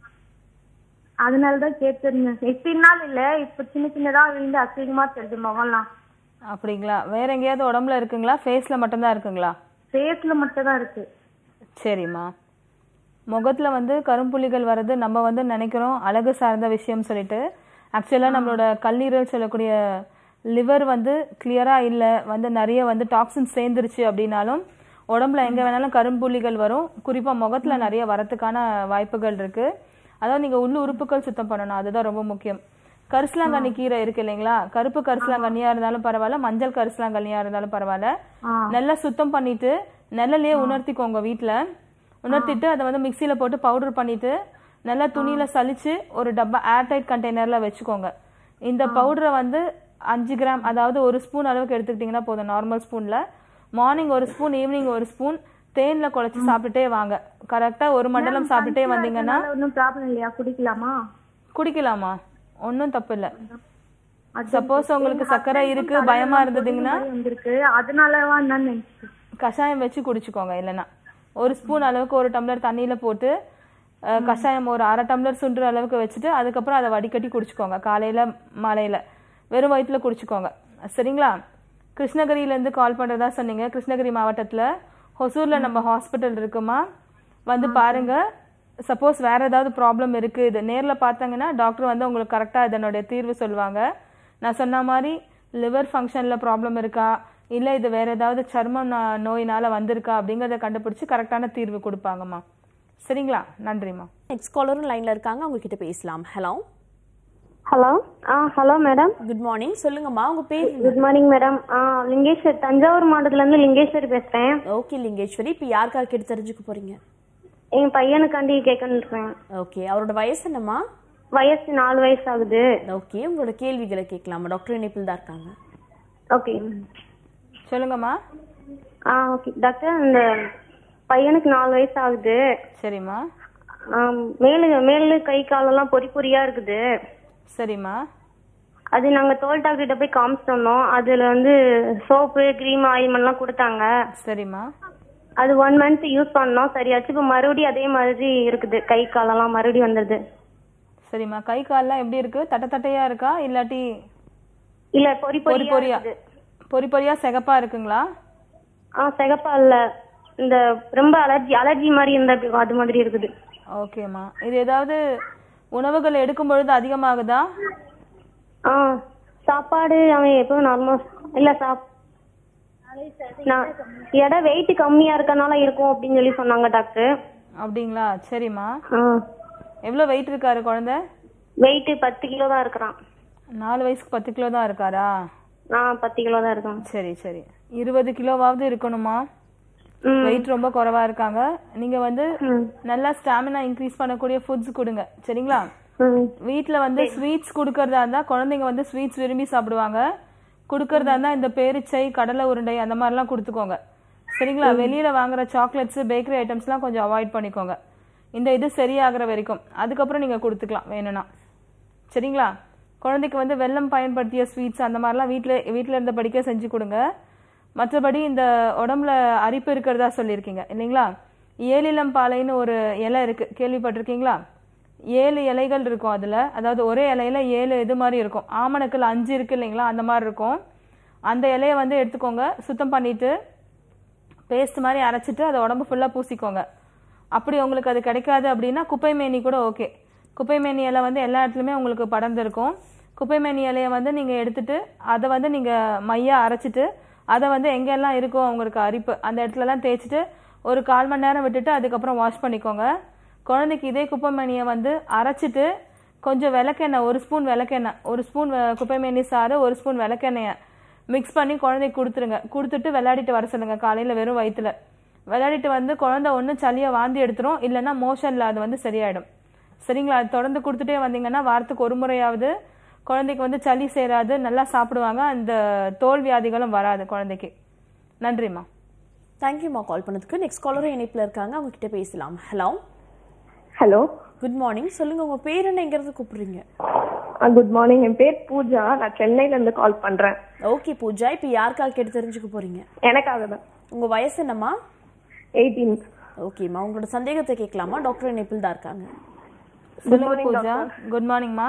அதனால தான் கேட்டிருந்தேன் இத்தனை நாள் இல்ல இப்ப சின்ன சின்னதா விழுந்து அசிங்கமா தெரியுது முகம்லாம் அப்படிங்களா வேற எங்கேயாவது உடம்புல இருக்குங்களா ஃபேஸில் மட்டும்தான் இருக்குங்களா ஃபேஸ்ல மட்டும் தான் இருக்கு சரிம்மா முகத்தில் வந்து கரும்புள்ளிகள் வர்றது நம்ம வந்து நினைக்கிறோம் அழகு சார்ந்த விஷயம் சொல்லிட்டு ஆக்சுவலாக நம்மளோட கல்லீரல் சொல்லக்கூடிய லிவர் வந்து கிளியராக இல்லை வந்து நிறைய வந்து டாக்ஸின் சேர்ந்துருச்சு அப்படின்னாலும் உடம்புல எங்கே வேணாலும் கரும்புள்ளிகள் வரும் குறிப்பாக முகத்தில் நிறைய வரத்துக்கான வாய்ப்புகள் இருக்குது அதாவது நீங்கள் உள்ள உறுப்புகள் சுத்தம் பண்ணணும் அதுதான் ரொம்ப முக்கியம் கரிசலாங்கண்ணி கீரை இருக்கு இல்லைங்களா கருப்பு கரிசலாங்கண்ணியா இருந்தாலும் பரவாயில்ல மஞ்சள் கரிசலாங்கண்ணியா இருந்தாலும் பரவாயில்ல நல்லா சுத்தம் பண்ணிட்டு நிழலையே உணர்த்திக்கோங்க வீட்ல உணர்த்திட்டு அதை வந்து மிக்சியில போட்டு பவுடர் பண்ணிட்டு நல்லா துணியில சலிச்சு ஒரு டப்பா ஏர்டைட் கண்டெய்னர்ல வச்சுக்கோங்க இந்த பவுடரை வந்து அஞ்சு கிராம் அதாவது ஒரு ஸ்பூன் அளவுக்கு எடுத்துக்கிட்டிங்கன்னா போதும் நார்மல் ஸ்பூன்ல மார்னிங் ஒரு ஸ்பூன் ஈவினிங் ஒரு ஸ்பூன் தேன்ல குழச்சி சாப்பிட்டுட்டே வாங்க கரெக்டா ஒரு மண்டலம் சாப்பிட்டுட்டே வந்தீங்கன்னா ஒன்றும் ப்ராப்ளம் இல்லையா குடிக்கலாமா குடிக்கலாமா ஒன்றும் தப்பு இல்லை அது சப்போஸ் உங்களுக்கு சர்க்கரை இருக்கு பயமா இருந்ததுங்கன்னா மாதிரி வந்திருக்கு அதனாலவா என்னன்னு நினைச்சு கஷாயம் வச்சு குடிச்சுக்கோங்க இல்லைன்னா ஒரு ஸ்பூன் அளவுக்கு ஒரு டம்ளர் தண்ணியில போட்டு அஹ், கஷாயம் ஒரு அரை டம்ளர் சுண்டுற அளவுக்கு வச்சுட்டு அதுக்கப்புறம் அதை வடிகட்டி குடிச்சுக்கோங்க காலையில மாலையில வெறும் வயிற்றுல குடிச்சுக்கோங்க சரிங்களா கிருஷ்ணகிரியிலேருந்து கால் பண்றதா சொன்னீங்க கிருஷ்ணகிரி மாவட்டத்துல ஹொசூர்ல நம்ம ஹாஸ்பிட்டல் இருக்குமா வந்து பாருங்க சப்போஸ் வேற ஏதாவது ப்ராப்ளம் இருக்கு இது நேர்ல பார்த்தாங்கன்னா டாக்டர் வந்து உங்களுக்கு கரெக்டா இதனுடைய தீர்வு சொல்லுவாங்க நான் சொன்ன மாதிரி லிவர் ஃபங்க்ஷன்ல ப்ராப்ளம் இருக்கா இல்ல இது வேற ஏதாவது சர்மம் நா- நோயினால வந்திருக்கா அப்படிங்கறத கண்டுபிடிச்சு கரெக்டான தீர்வு கொடுப்பாங்கம்மா சரிங்களா நன்றிம்மா நெக்ஸ்ட் காலரும் லைன்ல இருக்காங்க அவங்க கிட்ட பேசலாம் hello hello ah hello madam good morning சொல்லுங்கம்மா உங்க பேர் good morning madam ah Lingeshwar Thanjavur மாவட்டத்துல இருந்து லிங்கேஸ்வரி பேசுறேன் ஓகே லிங்கேஸ்வரி இப்போ யாருக்காக கேட்டு தெரிஞ்சுக்க போறீங்க என் பையனுக்காண்டி கேட்கணும் இருக்கேன் ஓகே அவரோட வயசு என்னம்மா வயசு நாலு வயசு ஆகுது ஓகே உங்களோட கேள்விகளை கேட்கலாமா டாக்டர் இணைப்பில் தான் இருக்காங்க ஓகே சொல்லுங்கம்மா ஆ ஓகே டாக்டர் இந்த பையனுக்கு நாலு வயசு ஆகுது சரிம்மா ஆம், மேலு மேலு கை காலெல்லாம் பொறி பொறியா இருக்குது சரிம்மா அது நாங்க தோல் டாக்டர் கிட்ட போய் காமிச்சிட்டு வந்தோம் அதுல வந்து சோப்பு கிரீம் ஆயில்மெண்ட்லாம் கொடுத்தாங்க சரிம்மா அது ஒன் மந்த் யூஸ் பண்ணோம் சரியாச்சு இப்போ மறுபடியும் அதே மாதிரி இருக்குது கை காலெல்லாம் மறுபடியும் வந்துடுது சரிம்மா கை கால்லாம் எப்படி இருக்கு தட்டை தட்டையா இருக்கா இல்லாட்டி இல்ல பொறி பொறி பொறியா பொரியா இருக்குது பொறி பொரியா சிகப்பா இருக்குங்களா ஆ சிகப்பா இல்ல இந்த ரொம்ப அலர்ஜி அலர்ஜி மாதிரி இருந்தா இப்படி அது மாதிரி இருக்குது ஓகேம்மா இது ஏதாவது உணவுகள் எடுக்கும் பொழுது அதிகமாகுதா ஆ சாப்பாடு அவன் எப்பவும் நார்மல் இல்ல சாப் நான் எடை வெயிட் கம்மியா இருக்கனால இருக்கும் அப்படின்னு சொல்லி சொன்னாங்க டாக்டர் அப்படிங்களா சரிம்மா ஆ எவ்வளோ வெயிட் இருக்காரு குழந்தை வெயிட் பத்து கிலோ தான் இருக்கிறான் நாலு வயசுக்கு பத்து கிலோ தான் இருக்காரா ஆ பத்து கிலோ தான் இருக்கான் சரி சரி இருபது கிலோவாவது இருக்கணுமா ம். வெயிட் ரொம்ப குறைவா இருக்காங்க நீங்க வந்து நல்லா ஸ்டாமினா இன்க்ரீஸ் பண்ணக்கூடிய ஃபுட்ஸ் கொடுங்க சரிங்களா ம் வீட்ல வந்து ஸ்வீட்ஸ் கொடுக்கறதா இருந்தா குழந்தைங்க வந்து ஸ்வீட்ஸ் விரும்பி சாப்பிடுவாங்க கொடுக்கறதா இருந்தா இந்த பேரிச்சை கடலை உருண்டை அந்த மாதிரிலாம் கொடுத்துக்கோங்க சரிங்களா வெளியில வாங்குற சாக்லேட்ஸ் பேக்கரி ஐட்டம்ஸ்லாம் கொஞ்சம் அவாய்ட் பண்ணிக்கோங்க இந்த இது சரியாகிற வரைக்கும் அதுக்கப்புறம் நீங்க கொடுத்துக்கலாம் வேணும்னா சரிங்களா குழந்தைக்கு வந்து வெல்லம் பயன்படுத்திய ஸ்வீட்ஸ் அந்த மாதிரிலாம் வீட்டில் வீட்டில் இருந்த படிக்க செஞ்சு கொடுங்க மற்றபடி இந்த உடம்புல அரிப்பு இருக்கிறதா சொல்லியிருக்கீங்க இல்லைங்களா ஏலிலம் பாலைன்னு ஒரு இலை இருக்கு கேள்விப்பட்டிருக்கீங்களா ஏழு இலைகள் இருக்கும் அதில் அதாவது ஒரே இலையில ஏழு இது மாதிரி இருக்கும் ஆமணக்கில் அஞ்சு இருக்கு இல்லைங்களா அந்த மாதிரி இருக்கும் அந்த இலையை வந்து எடுத்துக்கோங்க சுத்தம் பண்ணிட்டு பேஸ்ட் மாதிரி அரைச்சிட்டு அதை உடம்பு ஃபுல்லாக பூசிக்கோங்க அப்படி உங்களுக்கு அது கிடைக்காது அப்படின்னா குப்பை மேனி கூட ஓகே குப்பை மேனி இலை வந்து எல்லா இடத்துலையுமே உங்களுக்கு படர்ந்துருக்கும் குப்பை மேனி இலையை வந்து நீங்கள் எடுத்துட்டு அதை வந்து நீங்கள் மையா அரைச்சிட்டு அதை வந்து எங்கெல்லாம் இருக்கோ உங்களுக்கு அரிப்பு அந்த இடத்துலலாம் தேய்ச்சிட்டு ஒரு கால் மணி நேரம் விட்டுட்டு அதுக்கப்புறம் வாஷ் பண்ணிக்கோங்க குழந்தைக்கு இதே குப்பைமேனியை வந்து அரைச்சிட்டு கொஞ்சம் விளக்கெண்ணெய் ஒரு ஸ்பூன் விளக்கெண்ணெய் ஒரு ஸ்பூன் வெ- குப்பைமேனி சாறு ஒரு ஸ்பூன் விளக்கெண்ணெயை மிக்ஸ் பண்ணி குழந்தைக்கு கொடுத்துருங்க கொடுத்துட்டு விளையாடிட்டு வர சொல்லுங்க காலையில் வெறும் வயிற்றுல விளையாடிட்டு வந்து குழந்தை ஒன்று சளியை வாந்தி எடுத்துரும் இல்லைன்னா மோஷனில் அது வந்து சரியாயிடும் சரிங்களா அது தொடர்ந்து கொடுத்துட்டே வந்தீங்கன்னா வாரத்துக்கு ஒரு முறையாவது குழந்தைக்கு வந்து சளி சேராது நல்லா சாப்பிடுவாங்க அந்த தோல் வியாதிகளும் வராது குழந்தைக்கு நன்றிம்மா தேங்க்யூம்மா கால் பண்ணதுக்கு நெக்ஸ்ட் காலரும் இணைப்பில் இருக்காங்க அவங்க கிட்ட பேசலாம் ஹலோ ஹலோ குட் மார்னிங் சொல்லுங்க உங்க பேர் என்ன எங்கிறது கூப்பிடுறீங்க குட் மார்னிங் என் பேர் பூஜா நான் சென்னையில இருந்து கால் பண்றேன் ஓகே பூஜா இப்போ யாருக்காக கேட்டு தெரிஞ்சுக்க போறீங்க எனக்காக தான் உங்க வயசு என்னம்மா எயிட்டீன் ஓகேம்மா உங்களோட சந்தேகத்தை கேட்கலாமா டாக்டர் இணைப்பில் தான் இருக்காங்க சொல்லுங்க பூஜா குட் மார்னிங்மா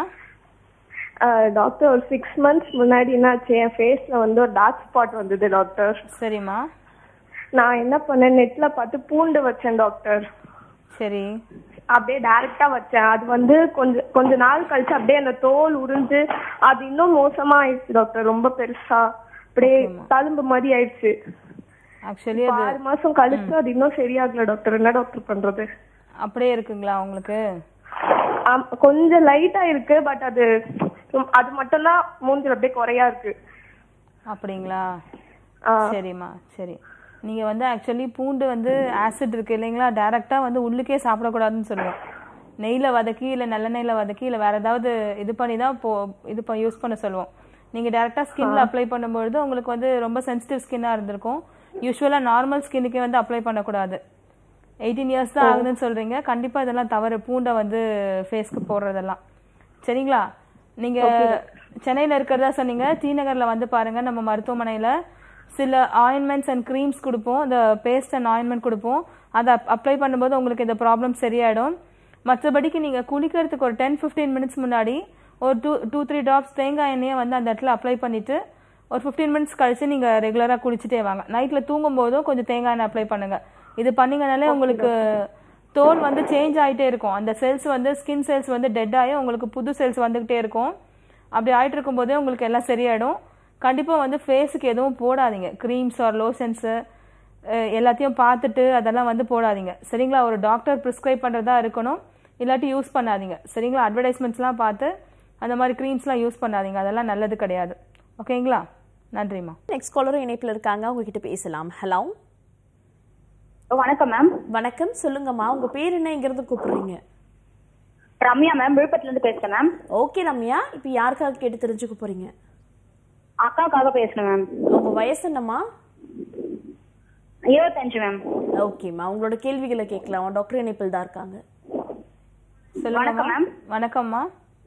டாக்டர் ஒரு சிக்ஸ் மந்த்ஸ் முன்னாடி என்னாச்சு என் ஃபேஸ்ல வந்து ஒரு டார்க் ஸ்பாட் வந்தது டாக்டர் சரிம்மா நான் என்ன பண்ணேன் நெட்ல பார்த்து பூண்டு வச்சேன் டாக்டர் சரி அப்படியே டைரக்டா வச்சேன் அது வந்து கொஞ்சம் கொஞ்ச நாள் கழிச்சு அப்படியே அந்த தோல் உறிஞ்சு அது இன்னும் மோசமா ஆயிடுச்சு டாக்டர் ரொம்ப பெருசா அப்படியே தழும்பு மாதிரி ஆயிடுச்சு ஆக்சுவலி இப்ப அது ஆறு மாசம் கழிச்சு அது இன்னும் சரியாகல டாக்டர் என்ன டாக்டர் பண்றது அப்படியே இருக்குங்களா உங்களுக்கு ஆம், கொஞ்சம் லைட்டா இருக்கு பட் அது சும்- அது மட்டும்தான் மூஞ்சில அப்படியே குறையா இருக்கு அப்படிங்களா ஆ. சரிம்மா சரி நீங்க வந்து ஆக்சுவலி பூண்டு வந்து ஆசிட் இருக்கு இல்லைங்களா டைரக்டா வந்து உள்ளுக்கே சாப்பிடக்கூடாதுன்னு சொல்லுவோம் நெய்ல வதக்கி இல்ல நல்லெண்ணெயில வதக்கி இல்ல வேற ஏதாவது இது பண்ணி தான் போ இது யூஸ் பண்ண சொல்லுவோம் நீங்க டைரக்டா ஸ்கின்ல அப்ளை பண்ணும்பொழுது உங்களுக்கு வந்து ரொம்ப சென்சிட்டிவ் ஸ்கின்னா இருந்திருக்கும் யூஸ்வலா நார்மல் ஸ்கின்னுக்கே வந்து அப்ளை பண்ணக்கூடாது எயிட்டீன் இயர்ஸ் தான் ஆகுதுன்னு சொல்றீங்க கண்டிப்பா இதெல்லாம் தவறு பூண்டை வந்து ஃபேஸ்க்கு போடுறதெல்லாம் சரிங்களா நீங்க சென்னையில இருக்கிறதா சொன்னீங்க டி நகர்ல வந்து பாருங்க நம்ம மருத்துவமனையில சில ஆயின்மெண்ட்ஸ் அண்ட் க்ரீம்ஸ் கொடுப்போம் இந்த பேஸ்ட் அண்ட் ஆயின்மெண்ட் கொடுப்போம் அதை அப்ளை பண்ணும்போது உங்களுக்கு இந்த ப்ராப்ளம் சரியாயிடும் மற்றபடிக்கு நீங்க குளிக்கிறதுக்கு ஒரு டென் 15 மினிட்ஸ் முன்னாடி ஒரு டூ டூ த்ரீ ட்ராப்ஸ் தேங்காய் எண்ணெயை வந்து அந்த இடத்துல அப்ளை பண்ணிட்டு ஒரு 15 மினிட்ஸ் கழிச்சு நீங்க ரெகுலரா குளிச்சுட்டே வாங்க நைட்ல தூங்கும் போதும் கொஞ்சம் தேங்காய் எண்ணெய் அப்ளை பண்ணுங்க இது பண்ணீங்கனாலே உங்களுக்கு தோல் வந்து சேஞ்ச் ஆயிட்டே இருக்கும் அந்த செல்ஸ் வந்து ஸ்கின் செல்ஸ் வந்து டெட் ஆகி உங்களுக்கு புது செல்ஸ் வந்துகிட்டே இருக்கும் அப்படி ஆயிட்டு இருக்கும்போதே உங்களுக்கு எல்லாம் சரியாயிடும் கண்டிப்பா வந்து ஃபேஸுக்கு எதுவும் போடாதீங்க க்ரீம்ஸ் ஆர் லோஷன்ஸு எல்லாத்தையும் பார்த்துட்டு அதெல்லாம் வந்து போடாதீங்க சரிங்களா ஒரு டாக்டர் ப்ரிஸ்கிரைப் பண்ணுறதா இருக்கணும் இல்லாட்டி யூஸ் பண்ணாதீங்க சரிங்களா அட்வர்டைஸ்மெண்ட்ஸ்லாம் பார்த்து அந்த மாதிரி க்ரீம்ஸ்லாம் யூஸ் பண்ணாதீங்க அதெல்லாம் நல்லது கிடையாது ஓகேங்களா நன்றிம்மா நெக்ஸ்ட் காலரும் இணைப்பில் இருக்காங்க அவங்க கிட்ட பேசலாம் ஹலோ வணக்கம் மேம் வணக்கம் சொல்லுங்கம்மா உங்க பேர் என்ன எங்கிறது கூப்பிடுறீங்க ரம்யா மேம் விழுப்புரத்துல இருந்து பேசுறேன் மேம் ஓகே ரம்யா இப்போ யாருக்காக கேட்டு தெரிஞ்சுக்க போறீங்க அக்காவுக்காக பேசுறேன் மேம் உங்க வயசு என்னம்மா இருபத்தஞ்சு மேம் ஓகேம்மா உங்களோட கேள்விகளை கேட்கலாம் டாக்டர் இணைப்பில் தான் இருக்காங்க சொல்லுங்க வணக்கம் மேம் வணக்கம்மா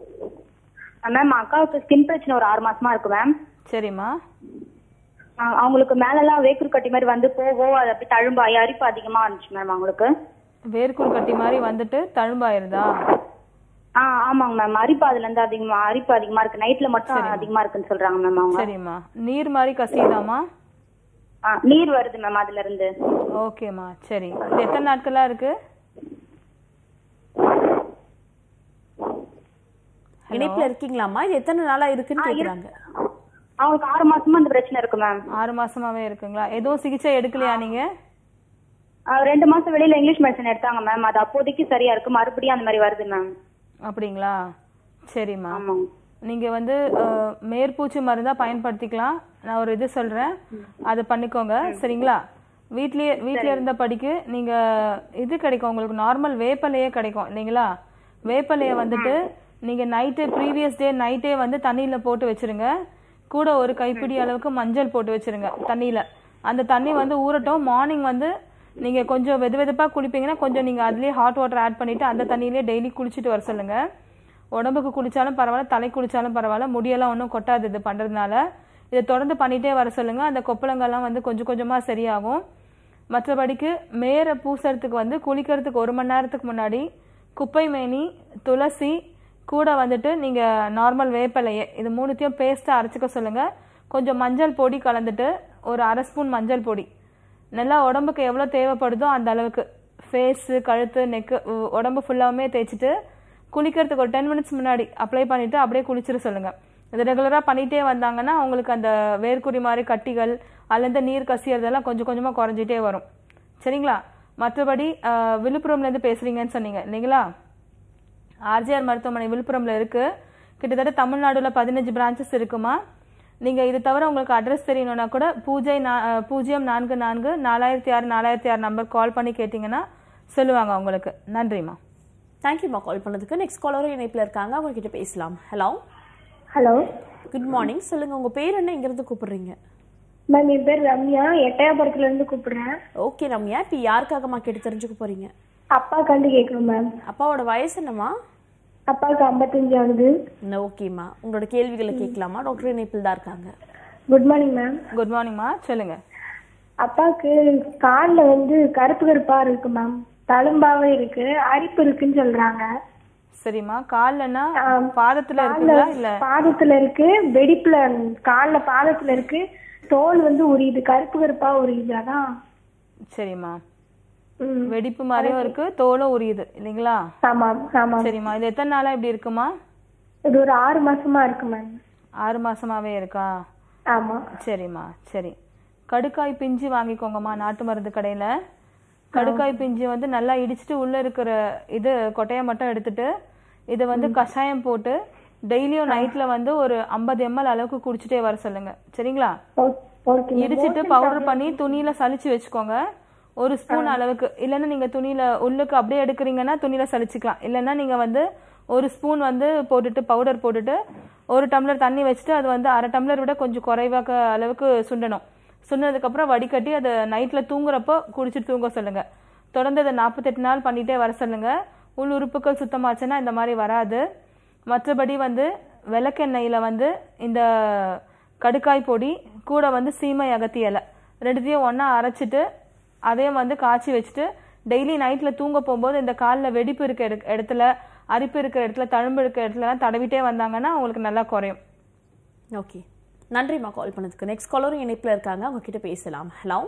மேம் அக்காவுக்கு ஸ்கின் பிரச்சனை ஒரு ஆறு மாசமா இருக்கு மேம் சரிம்மா அஹ் அவங்களுக்கு மேலெல்லாம் வேக்குரு கட்டி மாதிரி வந்து போகும் அது அப்படி தழும்பாயி அரிப்பு அதிகமா இருந்துச்சு மேம் அவங்களுக்கு வேர்க்குரு கட்டி மாதிரி வந்துட்டு தழும்பாயிருதா ஆ ஆமாங்க மேம் அரிப்பு அதுல இருந்து அதிகமா அரிப்பு அதிகமா இருக்கு நைட்ல மட்டும் அதிகமா இருக்குன்னு சொல்றாங்க மேம் அவங்க சரிம்மா நீர் மாதிரி கசியுதாம்மா ஆ, நீர் வருது மேம் அதுல இருந்து ஓகேம்மா சரி இது எத்தனை நாட்களா இருக்கு இணைப்பில் இருக்கீங்களாம்மா இது எத்தனை நாளா இருக்குன்னு கேக்குறாங்க அவங்களுக்கு ஆறு மாசமா இந்த பிரச்சனை இருக்கு மேம் ஆறு மாசமாவே இருக்குங்களா எதுவும் சிகிச்சை எடுக்கலையா நீங்க ரெண்டு மாசம் வெளியில இங்கிலீஷ் மெடிசன் எடுத்தாங்க மேம் அது அப்போதைக்கு சரியா இருக்கு மறுபடியும் அந்த மாதிரி வருது மேம் அப்படிங்களா சரிம்மா நீங்க வந்து அஹ், மேற்பூச்சி மருந்தா பயன்படுத்திக்கலாம் நான் ஒரு இது சொல்றேன் அது பண்ணிக்கோங்க சரிங்களா வீட்லயே வீட்ல இருந்த படிக்கு நீங்க இது கிடைக்கும் உங்களுக்கு நார்மல் வேப்பலையே கிடைக்கும் இல்லைங்களா வேப்பலைய வந்துட்டு நீங்க நைட்டு ப்ரீவியஸ் டே நைட்டே வந்து தண்ணியில போட்டு வச்சிருங்க கூட ஒரு கைப்பிடி அளவுக்கு மஞ்சள் போட்டு வச்சிருங்க தண்ணியில அந்த தண்ணி வந்து ஊறட்டும் மார்னிங் வந்து நீங்க கொஞ்சம் வெது வெதுப்பா குளிப்பீங்கன்னா கொஞ்சம் நீங்க அதுலயே ஹாட் வாட்டர் ஆட் பண்ணிட்டு அந்த தண்ணியிலே டெய்லி குளிச்சுட்டு வர சொல்லுங்க உடம்புக்கு குளிச்சாலும் பரவாயில்ல தலை குளிச்சாலும் பரவாயில்ல முடியெல்லாம் ஒன்றும் கொட்டாது இது பண்றதுனால இதை தொடர்ந்து பண்ணிட்டே வர சொல்லுங்க அந்த கொப்பளங்கள்லாம் வந்து கொஞ்சம் கொஞ்சமா சரியாகும் மற்றபடிக்கு மேற பூசறதுக்கு வந்து குளிக்கிறதுக்கு ஒரு மணி நேரத்துக்கு முன்னாடி குப்பை மேனி துளசி கூட வந்துட்டு நீங்க நார்மல் வேப்பிலையே இது மூணுத்தையும் பேஸ்ட்டா அரைச்சிக்க சொல்லுங்க கொஞ்சம் மஞ்சள் பொடி கலந்துட்டு ஒரு அரை ஸ்பூன் மஞ்சள் பொடி நல்லா உடம்புக்கு எவ்வளோ தேவைப்படுதோ அந்த அளவுக்கு ஃபேஸு கழுத்து நெக்கு உடம்பு ஃபுல்லாவுமே தேய்ச்சிட்டு குளிக்கிறதுக்கு ஒரு டென் மினிட்ஸ் முன்னாடி அப்ளை பண்ணிட்டு அப்படியே குளிச்சிட சொல்லுங்க இது ரெகுலராக பண்ணிட்டே வந்தாங்கன்னா அவங்களுக்கு அந்த வேர்க்குறி மாதிரி கட்டிகள் அதுலேருந்து நீர் கசியறதெல்லாம் கொஞ்சம் கொஞ்சமாக குறைஞ்சிட்டே வரும் சரிங்களா மற்றபடி அஹ், விழுப்புரம்லேருந்து பேசுகிறீங்கன்னு சொன்னீங்க இல்லைங்களா ஆர்ஜிஆர் மருத்துவமனை விழுப்புரம்ல இருக்கு கிட்டத்தட்ட தமிழ்நாடுல பதினஞ்சு பிரான்ச்சஸ் இருக்குமா நீங்க இது தவிர உங்களுக்கு அட்ரஸ் தெரியணும்னா கூட பூஜை நா- அஹ், பூஜ்ஜியம் நான்கு நான்கு நாலாயிரத்தி ஆறு நாலாயிரத்தி ஆறு நம்பர் கால் பண்ணி கேட்டிங்கன்னா சொல்லுவாங்க உங்களுக்கு நன்றிம்மா தேங்க்யூம்மா கால் பண்ணதுக்கு நெக்ஸ்ட் காலரும் இணைப்பில் இருக்காங்க அவங்க கிட்ட பேசலாம் ஹலோ ஹலோ குட் மார்னிங் சொல்லுங்க உங்க பேர் என்ன இங்கிருந்து கூப்பிடுறீங்க மேம் என் பேர் ரம்யா எட்டயபுரத்துல இருந்து கூப்பிடுறேன் ஓகே ரம்யா இப்போ யாருக்காகம்மா கேட்டு தெரிஞ்சுக்க போறீங்க அப்பாக்காண்டி கேட்கணும் மேம் அப்பாவோட வயசு என்னம்மா அப்பாவுக்கு ஐம்பத்தஞ்சு ஆகுது ஓகேம்மா உங்களோட கேள்விகளை கேட்கலாமா டாக்டர் இணைப்பில் தான் இருக்காங்க குட் மார்னிங் மேம் குட் மார்னிங்மா சொல்லுங்க அப்பாவுக்கு காலில் வந்து கருப்பு கருப்பா இருக்கு மேம் தழும்பாவே இருக்கு அரிப்பு இருக்குன்னு சொல்றாங்க சரிம்மா கால்லனா ஆம். பாதத்துல கால்ல இருக்குங்களா இல்ல பாதத்துல இருக்கு வெடிப்புல கால்ல பாதத்துல இருக்கு தோல் வந்து உரியுது கருப்பு கருப்பா உரியுது அதான் சரிம்மா ம். வெடிப்பு மாதிரியும் இருக்கு தோலும் உரியுது இல்லைங்களா ஆமாம் ஆமாம் சரிம்மா இது எத்தனை நாளா இப்படி இருக்குமா இது ஒரு ஆறு மாசமா இருக்கு மேம் ஆறு மாசமாவே இருக்கா ஆமா சரிம்மா சரி கடுக்காய் பிஞ்சு வாங்கிக்கோங்கம்மா நாட்டு மருந்து கடையில கடுக்காய் பிஞ்சு வந்து நல்லா இடிச்சிட்டு உள்ள இருக்கிற இது கொட்டையை மட்டும் எடுத்துட்டு இதை வந்து கஷாயம் போட்டு டெய்லியும் நைட்ல வந்து ஒரு ஐம்பது எம்எல் அளவுக்கு குடிச்சிட்டே வர சொல்லுங்க சரிங்களா ஓகே இடிச்சிட்டு பவுடர் பண்ணி துணியில சலிச்சு வச்சுக்கோங்க ஒரு ஸ்பூன் அளவுக்கு இல்லைன்னா நீங்க துணியில உள்ளுக்கு அப்படியே எடுக்கிறீங்கன்னா துணியில சலிச்சுக்கலாம் இல்லைன்னா நீங்க வந்து ஒரு ஸ்பூன் வந்து போட்டுட்டு பவுடர் போட்டுட்டு ஒரு டம்ளர் தண்ணி வச்சுட்டு அது வந்து அரை டம்ளர் விட கொஞ்சம் குறைவாக அளவுக்கு சுண்டணும் சுண்டதுக்கு அப்புறம் வடிகட்டி அதை நைட்ல தூங்குறப்போ குடிச்சிட்டு தூங்க சொல்லுங்க தொடர்ந்து அதை நாற்பத்தெட்டு நாள் பண்ணிட்டே வர சொல்லுங்க உள் உறுப்புகள் சுத்தமாச்சுன்னா இந்த மாதிரி வராது மற்றபடி வந்து விளக்கெண்ணெயில் வந்து இந்த கடுக்காய் பொடி கூட வந்து சீமை அகத்தி இலை ரெண்டுத்தையும் ஒன்றா அரைச்சிட்டு அதையும் வந்து காய்ச்சி வச்சுட்டு டெய்லி நைட்டில் தூங்க போகும்போது இந்த காலில் வெடிப்பு இருக்க இடக்- இடத்துல அரிப்பு இருக்கிற இடத்துல தழும்பு இருக்கிற இடத்துலலாம் தடவிட்டே வந்தாங்கன்னா உங்களுக்கு நல்லா குறையும் ஓகே நன்றிம்மா கால் பண்ணதுக்கு நெக்ஸ்ட் காலரும் இணைப்பில் இருக்காங்க அவங்க கிட்ட பேசலாம் ஹலோ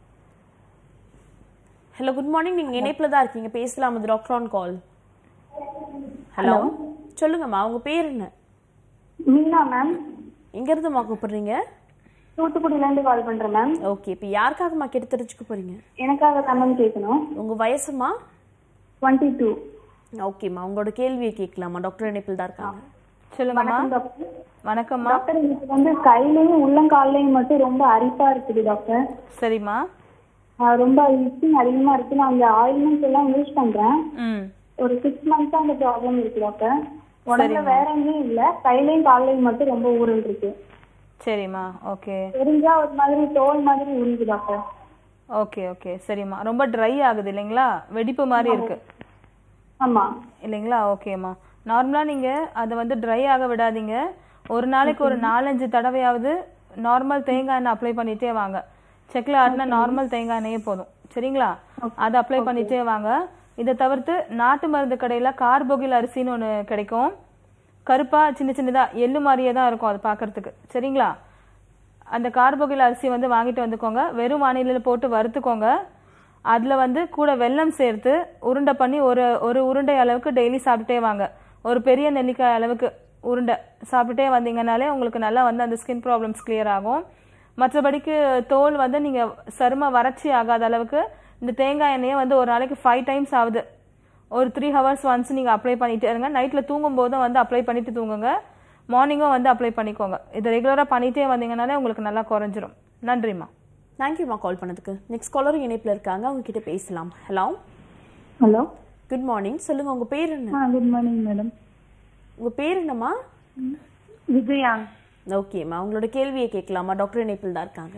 ஹலோ குட் மார்னிங் நீங்க இணைப்பில் தான் இருக்கீங்க பேசலாம் அது டாக்டர் ஆன் கால் ஹலோ சொல்லுங்கம்மா உங்க பேர் என்ன மீனா மேம் எங்க இருந்துமா கூப்பிடுறீங்க தூத்துக்குடியில இருந்து கால் பண்றேன் மேம் ஓகே இப்போ யாருக்காகம்மா கேட்டு தெரிஞ்சுக்க போறீங்க எனக்காக கண்ணன் கேட்கணும் உங்க வயசுமா டுவெண்ட்டி டூ ஓகேம்மா உங்களோட கேள்வியை கேட்கலாமா டாக்டர் இணைப்பில் தான் இருக்காங்க சொல்லுங்கம்மா வணக்கம் டாக்டர் வணக்கம்மா டாக்டர் எனக்கு வந்து கையிலயும் உள்ளங்கால்லையும் மட்டும் ரொம்ப அரிப்பா இருக்குது டாக்டர் சரிம்மா ஆஹ் ரொம்ப இச்சிங் அதிகமா இருக்கு நான் அந்த ஆயில்மெண்ட் எல்லாம் யூஸ் பண்றேன் ம் ஒரு சிக்ஸ் மந்த்ஸா அந்த ப்ராப்ளம் இருக்கு டாக்டர் உடம்புல வேற எங்கேயும் இல்ல கையிலயும் கால்லையும் மட்டும் ரொம்ப ஊறல் இருக்கு சரிம்மா ஓகே தெரிஞ்சா ஒரு மாதிரி தோல் மாதிரி உரியுது டாக்டர் ஓகே ஓகே சரிம்மா ரொம்ப ட்ரை ஆகுது இல்லைங்களா வெடிப்பு மாதிரி இருக்கு ஆமா இல்லைங்களா ஓகேம்மா நார்மலாக நீங்கள் அதை வந்து ட்ரை ஆக விடாதீங்க ஒரு நாளைக்கு ஒரு நாலஞ்சு தடவையாவது நார்மல் தேங்காய் எண்ணெய் அப்ளை பண்ணிட்டே வாங்க செக்கில் ஆட்டினா நார்மல் தேங்காய் எண்ணெயே போதும் சரிங்களா அதை அப்ளை பண்ணிட்டே வாங்க இதை தவிர்த்து நாட்டு மருந்து கடையில் கார்போகில் அரிசின்னு ஒன்று கிடைக்கும் கருப்பா சின்ன சின்னதா எள்ளு மாதிரியே தான் இருக்கும் அது பார்க்கறதுக்கு சரிங்களா அந்த கார்போகில் அரிசி வந்து வாங்கிட்டு வந்துக்கோங்க வெறும் வானிலையில் போட்டு வறுத்துக்கோங்க அதில் வந்து கூட வெல்லம் சேர்த்து உருண்டை பண்ணி ஒரு ஒரு உருண்டை அளவுக்கு டெய்லி சாப்பிட்டுட்டே வாங்க ஒரு பெரிய நெல்லிக்காய் அளவுக்கு உருண்டை சாப்பிட்டுட்டே வந்தீங்கனாலே உங்களுக்கு நல்லா வந்து அந்த ஸ்கின் ப்ராப்ளம்ஸ் கிளியர் ஆகும் மற்றபடிக்கு தோல் வந்து நீங்கள் சரும வறட்சி ஆகாத அளவுக்கு இந்த தேங்காய் எண்ணெயை வந்து ஒரு நாளைக்கு ஃபைவ் டைம்ஸ் ஆகுது ஒரு த்ரீ ஹவர்ஸ் ஒன்ஸ் நீங்கள் அப்ளை பண்ணிட்டே இருங்க நைட்டில் தூங்கும் போதும் வந்து அப்ளை பண்ணிட்டு தூங்குங்க மார்னிங்கும் வந்து அப்ளை பண்ணிக்கோங்க இதை ரெகுலராக பண்ணிட்டே வந்தீங்கனாலே உங்களுக்கு நல்லா குறைஞ்சிரும் நன்றிம்மா தேங்க்யூம்மா கால் பண்ணதுக்கு நெக்ஸ்ட் காலரும் இணைப்பில் இருக்காங்க அவங்க கிட்ட பேசலாம் ஹலோ ஹலோ குட் மார்னிங் சொல்லுங்க உங்க பேர் என்ன ஆ குட் மார்னிங் மேடம் உங்க பேர் என்னம்மா விஜயா ஓகேம்மா உங்களோட கேள்வியை கேட்கலாமா டாக்டர் இணைப்பில் தான் இருக்காங்க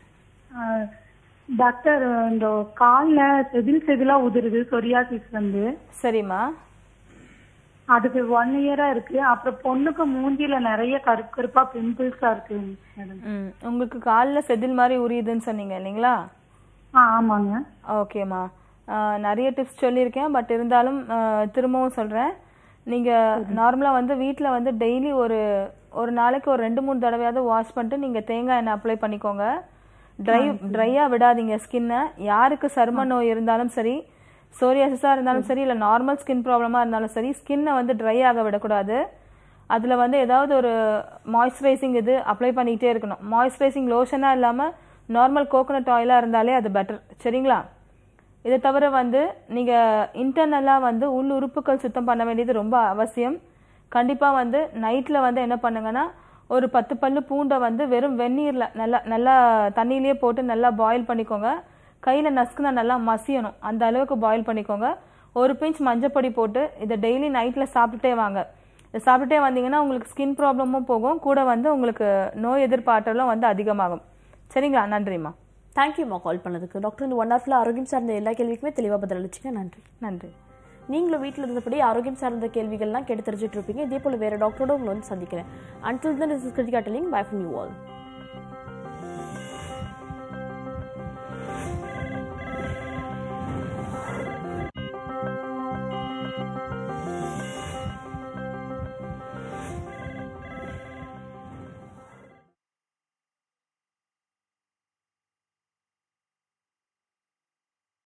டாக்டர் இந்த கால்ல செதில் செதிலா உதிருது சொரியாசிஸ் வந்து சரிம்மா அதுக்கு ஒன் இயரா இருக்கு அப்புறம் பொண்ணுக்கு மூஞ்சில நிறைய கருப்பு கருப்பா பிம்பிள்ஸா இருக்கு மேடம் ம் உங்களுக்கு காலில் செதில் மாதிரி உரியுதுன்னு சொன்னீங்க இல்லைங்களா ஆ ஆமாங்க ஓகேம்மா ஆஹ் நிறைய டிப்ஸ் சொல்லியிருக்கேன் பட் இருந்தாலும் ஆஹ் திரும்பவும் சொல்கிறேன் நீங்கள் நார்மலாக வந்து வீட்டில் வந்து டெய்லி ஒரு ஒரு நாளைக்கு ஒரு ரெண்டு மூணு தடவையாவது வாஷ் பண்ணிட்டு நீங்கள் தேங்காய் எண்ணெய் அப்ளை பண்ணிக்கோங்க ட்ரை ட்ரையாக விடாதீங்க ஸ்கின்னை யாருக்கு சரும நோய் இருந்தாலும் சரி சோரியாசிஸாக இருந்தாலும் சரி இல்லை நார்மல் ஸ்கின் ப்ராப்ளமாக இருந்தாலும் சரி ஸ்கின்னை வந்து ட்ரை ஆக விடக்கூடாது அதில் வந்து ஏதாவது ஒரு மாய்ஸ்சரைசிங் இது அப்ளை பண்ணிக்கிட்டே இருக்கணும் மாய்ஸ்சரைசிங் லோஷனாக இல்லாமல் நார்மல் கோகோனட் ஆயிலாக இருந்தாலே அது பெட்டர் சரிங்களா இதை தவிர வந்து நீங்கள் இன்டர்னலாக வந்து உள் உறுப்புகள் சுத்தம் பண்ண வேண்டியது ரொம்ப அவசியம் கண்டிப்பாக வந்து நைட்டில் வந்து என்ன பண்ணுங்கன்னா ஒரு பத்து பல்லு பூண்டை வந்து வெறும் வெந்நீரில் நல்லா நல்லா தண்ணியிலேயே போட்டு நல்லா பாயில் பண்ணிக்கோங்க கையில் நசுக்குனா நல்லா மசியணும் அந்த அளவுக்கு பாயில் பண்ணிக்கோங்க ஒரு பிஞ்ச் மஞ்சப்பொடி போட்டு இதை டெய்லி நைட்டில் சாப்பிட்டுட்டே வாங்க இதை சாப்பிட்டுட்டே வந்தீங்கன்னா உங்களுக்கு ஸ்கின் ப்ராப்ளமும் போகும் கூட வந்து உங்களுக்கு நோய் எதிர்ப்பாற்றலும் வந்து அதிகமாகும் சரிங்களா நன்றிம்மா தேங்க்யூம்மா கால் பண்ணதுக்கு டாக்டர் இந்த ஒன் ஹவர்ல ஆரோக்கியம் சார்ந்த எல்லா கேள்விக்குமே தெளிவாக பதில் அளிச்சிங்க நன்றி நன்றி நீங்களும் வீட்டில் இருந்தபடி ஆரோக்கியம் சார்ந்த கேள்விகள்லாம் கேட்டு தெரிஞ்சுட்டு இருப்பீங்க இதே போல வேற டாக்டரோட உங்களை வந்து சந்திக்கிறேன் until then is Krithika telling bye from you all